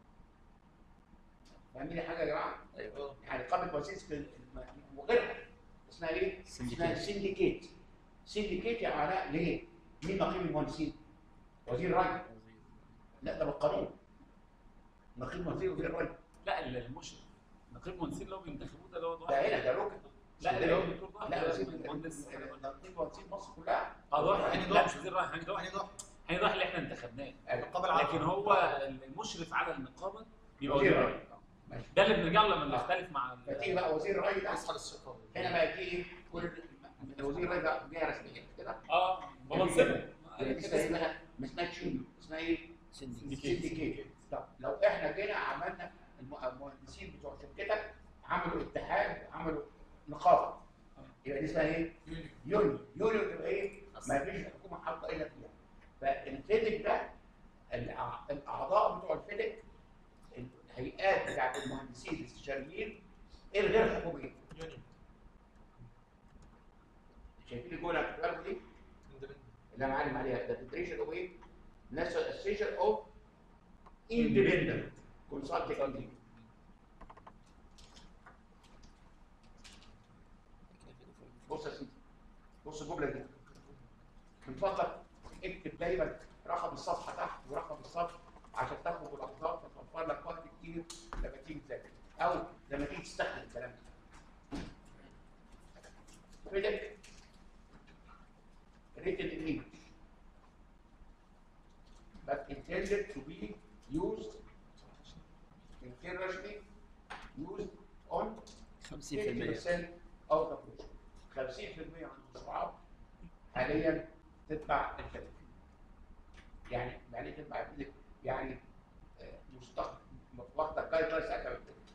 فاهمين حاجه يا جماعه؟ ايوه يعني قامت مؤسسه الم- وغيرها اسمها ايه؟ اسمها سندكيت سنديكيت سنديكيت يعني معناها ليه؟ مين نقيب المهندسين؟ وزير الري لا ده بالقانون نقيب وزير وزير الري لا ال- المشرف نقيب مهندسين اللي هو بينتخبوه ده اللي هو ده هنا ده ركن لا اللي هو الدكتور ضاحي لا ده وزير المهندس نقيب مهندسين مصر كلها اه ضاحي هاني لا ضاحي. مش وزير رايح هاني ضاحي يعني ضحك هاني ضاحي اللي احنا انتخبناه النقابه العامه لكن هو المشرف على النقابه بيبقى وزير وزير الري الري ماشي ده اللي بنرجع له لما نختلف مع ال- فتيجي بقى وزير الري ده اصحى للثقه هنا بقى يجي ايه؟ كل من وزير الري ده جهه رسميه كده اه بمنصبه يعني دي اسمها إيه؟ ما اسمهاش يونيون اسمها ايه؟ سندكيت سنديكيت طب لو احنا جينا عملنا الم- المهندسين بتوع شركتك عملوا اتحاد عملوا نقابه يبقى دي اسمها ايه؟ يونيون يونيون تبقى ايه؟ ما فيش الحكومه حاطه الا فيها فالفيدك ده الأع- الاعضاء بتوع الفيدك الهيئات بتاعت المهندسين الاستشاريين الغير حكوميه يونيون شايفين الجمله اللي بتتكلم دي؟ independent. اللي انا معلم عليها ده فيدريشن اوف ايه؟ ناشونال اسوسيشن اوف اندبندنت كونسلتنج بص يا سيدي بص الجمله دي من فضلك اكتب دايما رقم الصفحه تحت ورقم الصف عشان تاخد بالاخطاء فتوفر لك وقت كتير لما تيجي تذاكر او لما تيجي تستخدم الكلام ده. فيدك written in English but intended to be used continuously used on 50% 50% of the project 50% من المشروعات حاليا تتبع الفيدك يعني يعني إيه تتبع الفيدك يعني آه، مستقبل واخده جايد لاين ساعتها من الفيدك.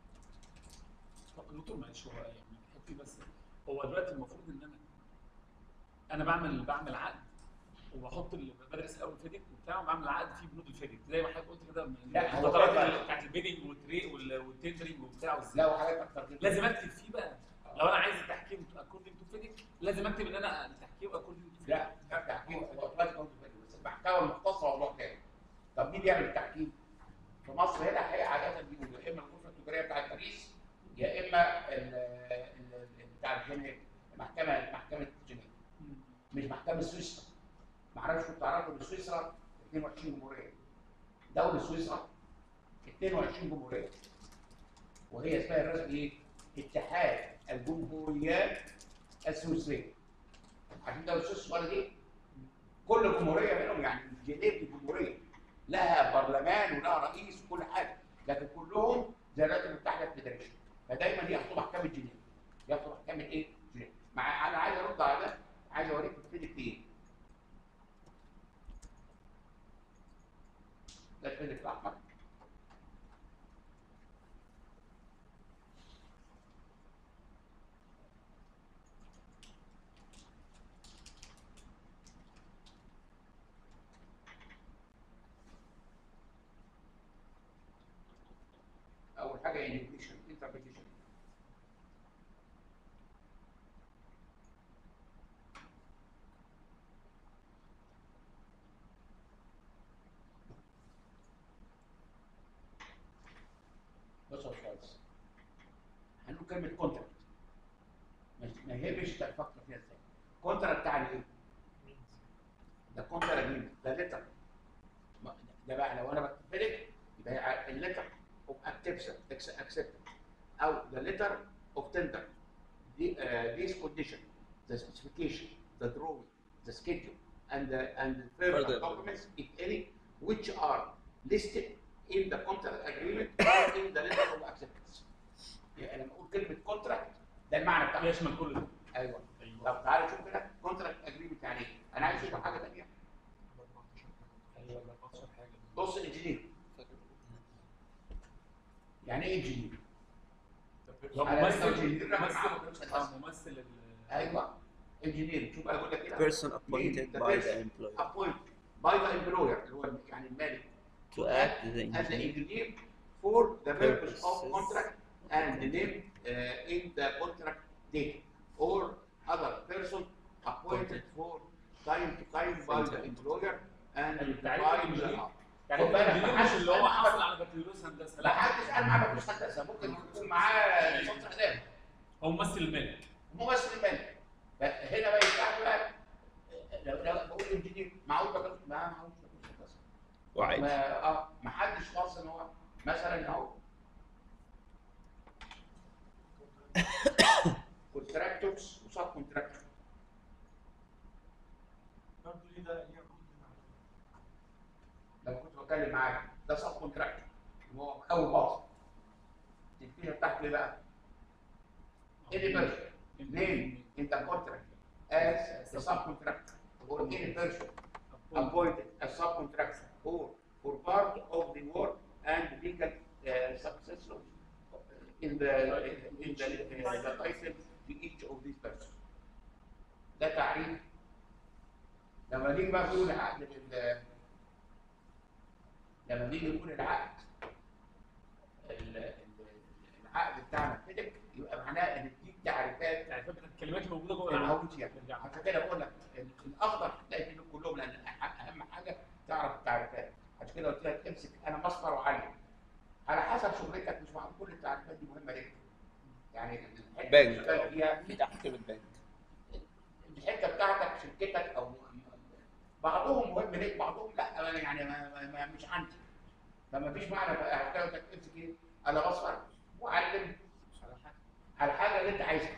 طب دكتور معلش هو يعني حتي بس هو دلوقتي المفروض ان انا انا بعمل بعمل عقد وبحط ال- بدرس الاول فيديك وبتاع وبعمل عقد فيه بنود الفيديك زي ما حضرتك قلت كده من لا، هو الفترات بقى- اللي بتاعت البيدنج والتري وال- والتندرنج وبتاع والزي. لا وحاجات اكتر جدا لازم اكتب فيه بقى لو انا عايز التحكيم اكوردنج تو فيديك لازم اكتب ان انا التحكيم اكوردنج تو لا التحكيم هو اوتوماتيك برضه فيديو، بس المحتوى المختص موضوع تاني طب مين بيعمل التحكيم؟ في مصر هنا الحقيقه عاده بيقولوا يا اما الغرفه التجاريه بتاعت باريس يا اما ال- ال- ال- بتاع جنيف محكمه محكمه جنيف مش محكمه سويسرا ما اعرفش كنت تعرفوا ان سويسرا 22 جمهوريه دوله سويسرا 22 جمهوريه وهي اسمها الرسمي ايه؟ اتحاد الجمهوريات السويسريه عشان دوله سويسرا دي كل جمهوريه منهم يعني جنيف دي جمهوريه لها برلمان ولها رئيس وكل حاجه لكن كلهم زي الولايات المتحده الفيدراليه فدايما ياخدوا محكمه جنيف ياخدوا محكمه ايه؟ جنيف مع انا عايز ارد على ده عايز اوريك الفيدك ايه ده الفيدك الاحمر اول حاجه انتربريتيشن انتربريتيشن بص يا استاذ هنقول كلمه كونتراكت ما يهمش انت تفكر فيها ازاي كونتراكت يعني ايه؟ ده كونتراكت اجريمنت ده ليتر ده بقى لو انا بكتب لك يبقى الليتر اوف اكسبتنس او the letter of tender the, uh, this condition the specification the drawing the schedule and the, and the further Further. documents if any which are listed in the contract agreement or in the letter of acceptance يعني لما اقول كلمه contract ده المعنى بتاعها يشمل كل ده ايوه ايوه طب تعالى شوف كده كونتراكت اجريمنت يعني ايه؟ انا عايز اشوف حاجه ثانيه ايوه 14 حاجه بص انجينير يعني ايه انجينير؟ هو أنا ممثل لسه مدير رقم ممثل عام ولسه اه ممثل. ممثل ال- ايوه انجينير شوف انا بقول لك كده person appointed the by the person employer appointed by the employer اللي هو يعني المالك to act as the as the engineer engineer for the purpose of Purposes. contract and the name uh, in the contract date or other person appointed for time to time by the employer and أيوة، تعريف by الإنجينير. the يعني خد بالك، الانجينير محدش مش اللي هو قال حاصل معاه- على بكالوريوس هندسه لا لا حدش قال معاه بكالوريوس هندسه ممكن يكون معاه ليسانس اعلام هو ممثل المالك ممثل المالك فهنا بقى يفتح بقى لو لو بقول انجينير معهوش بكالوريوس ما معهوش بكالوريوس هندسه وعادي ما اه ما حدش خاص ان هو مثلا اهو كونتراكتورز وسب كونتراكتور برضه ليه ده ليه عقود لما كنت بتكلم معاك ده سب كونتراكتور هو اول باص الفيشه بتاعته ايه بقى؟ any person name in the contract as the subcontractor or any person appointed as subcontractor or for part of the work and legal uh, successor in the in the, uh, the title to each of these persons. ده تعريف لما نيجي بقى نقول العقد لل لما نيجي نقول العقد ال- ال- العقد بتاعنا كده يبقى معناه ان دي تعريفات يعني فكره الكلمات اللي موجوده جوه العقد الموجود فيها عشان كده بقول لك ال- الاخضر هتلاقي فيه كلهم لان أح- اهم حاجه تعرف التعريفات عشان كده قلت لك امسك انا مصدر وعلم على حسب شغلتك مش معقول كل التعريفات دي مهمه ليك يعني الحته اللي بنك شغال فيها في تحت البنك الحته بتاعتك شركتك او بعضهم مهم ليك بعضهم لا أنا يعني ما ما ما مش عندي فما فيش معنى بقى حكايتك امسك ايه انا بصفر وعلم على حاجه على الحاجه اللي انت عايزها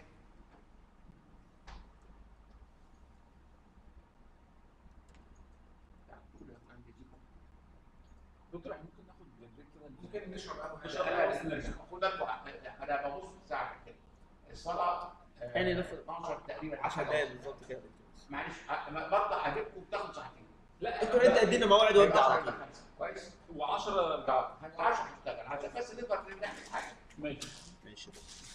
دكتور احنا ممكن ناخد بريك كده ممكن نشرب قهوه مش حلوة. قهوة بس نرجع. خد بالكم انا ببص في الساعه كده الصلاه آه، يعني ناخد 12 تقريبا 10 دقايق بالظبط كده معلش أ- ما بطلع اجيبكم بتاخد ساعتين لا دكتور انت ادينا موعد وابدا على طول كويس؟ و10 طب 10 هشتغل عشان بس نقدر نعمل حاجه ماشي ماشي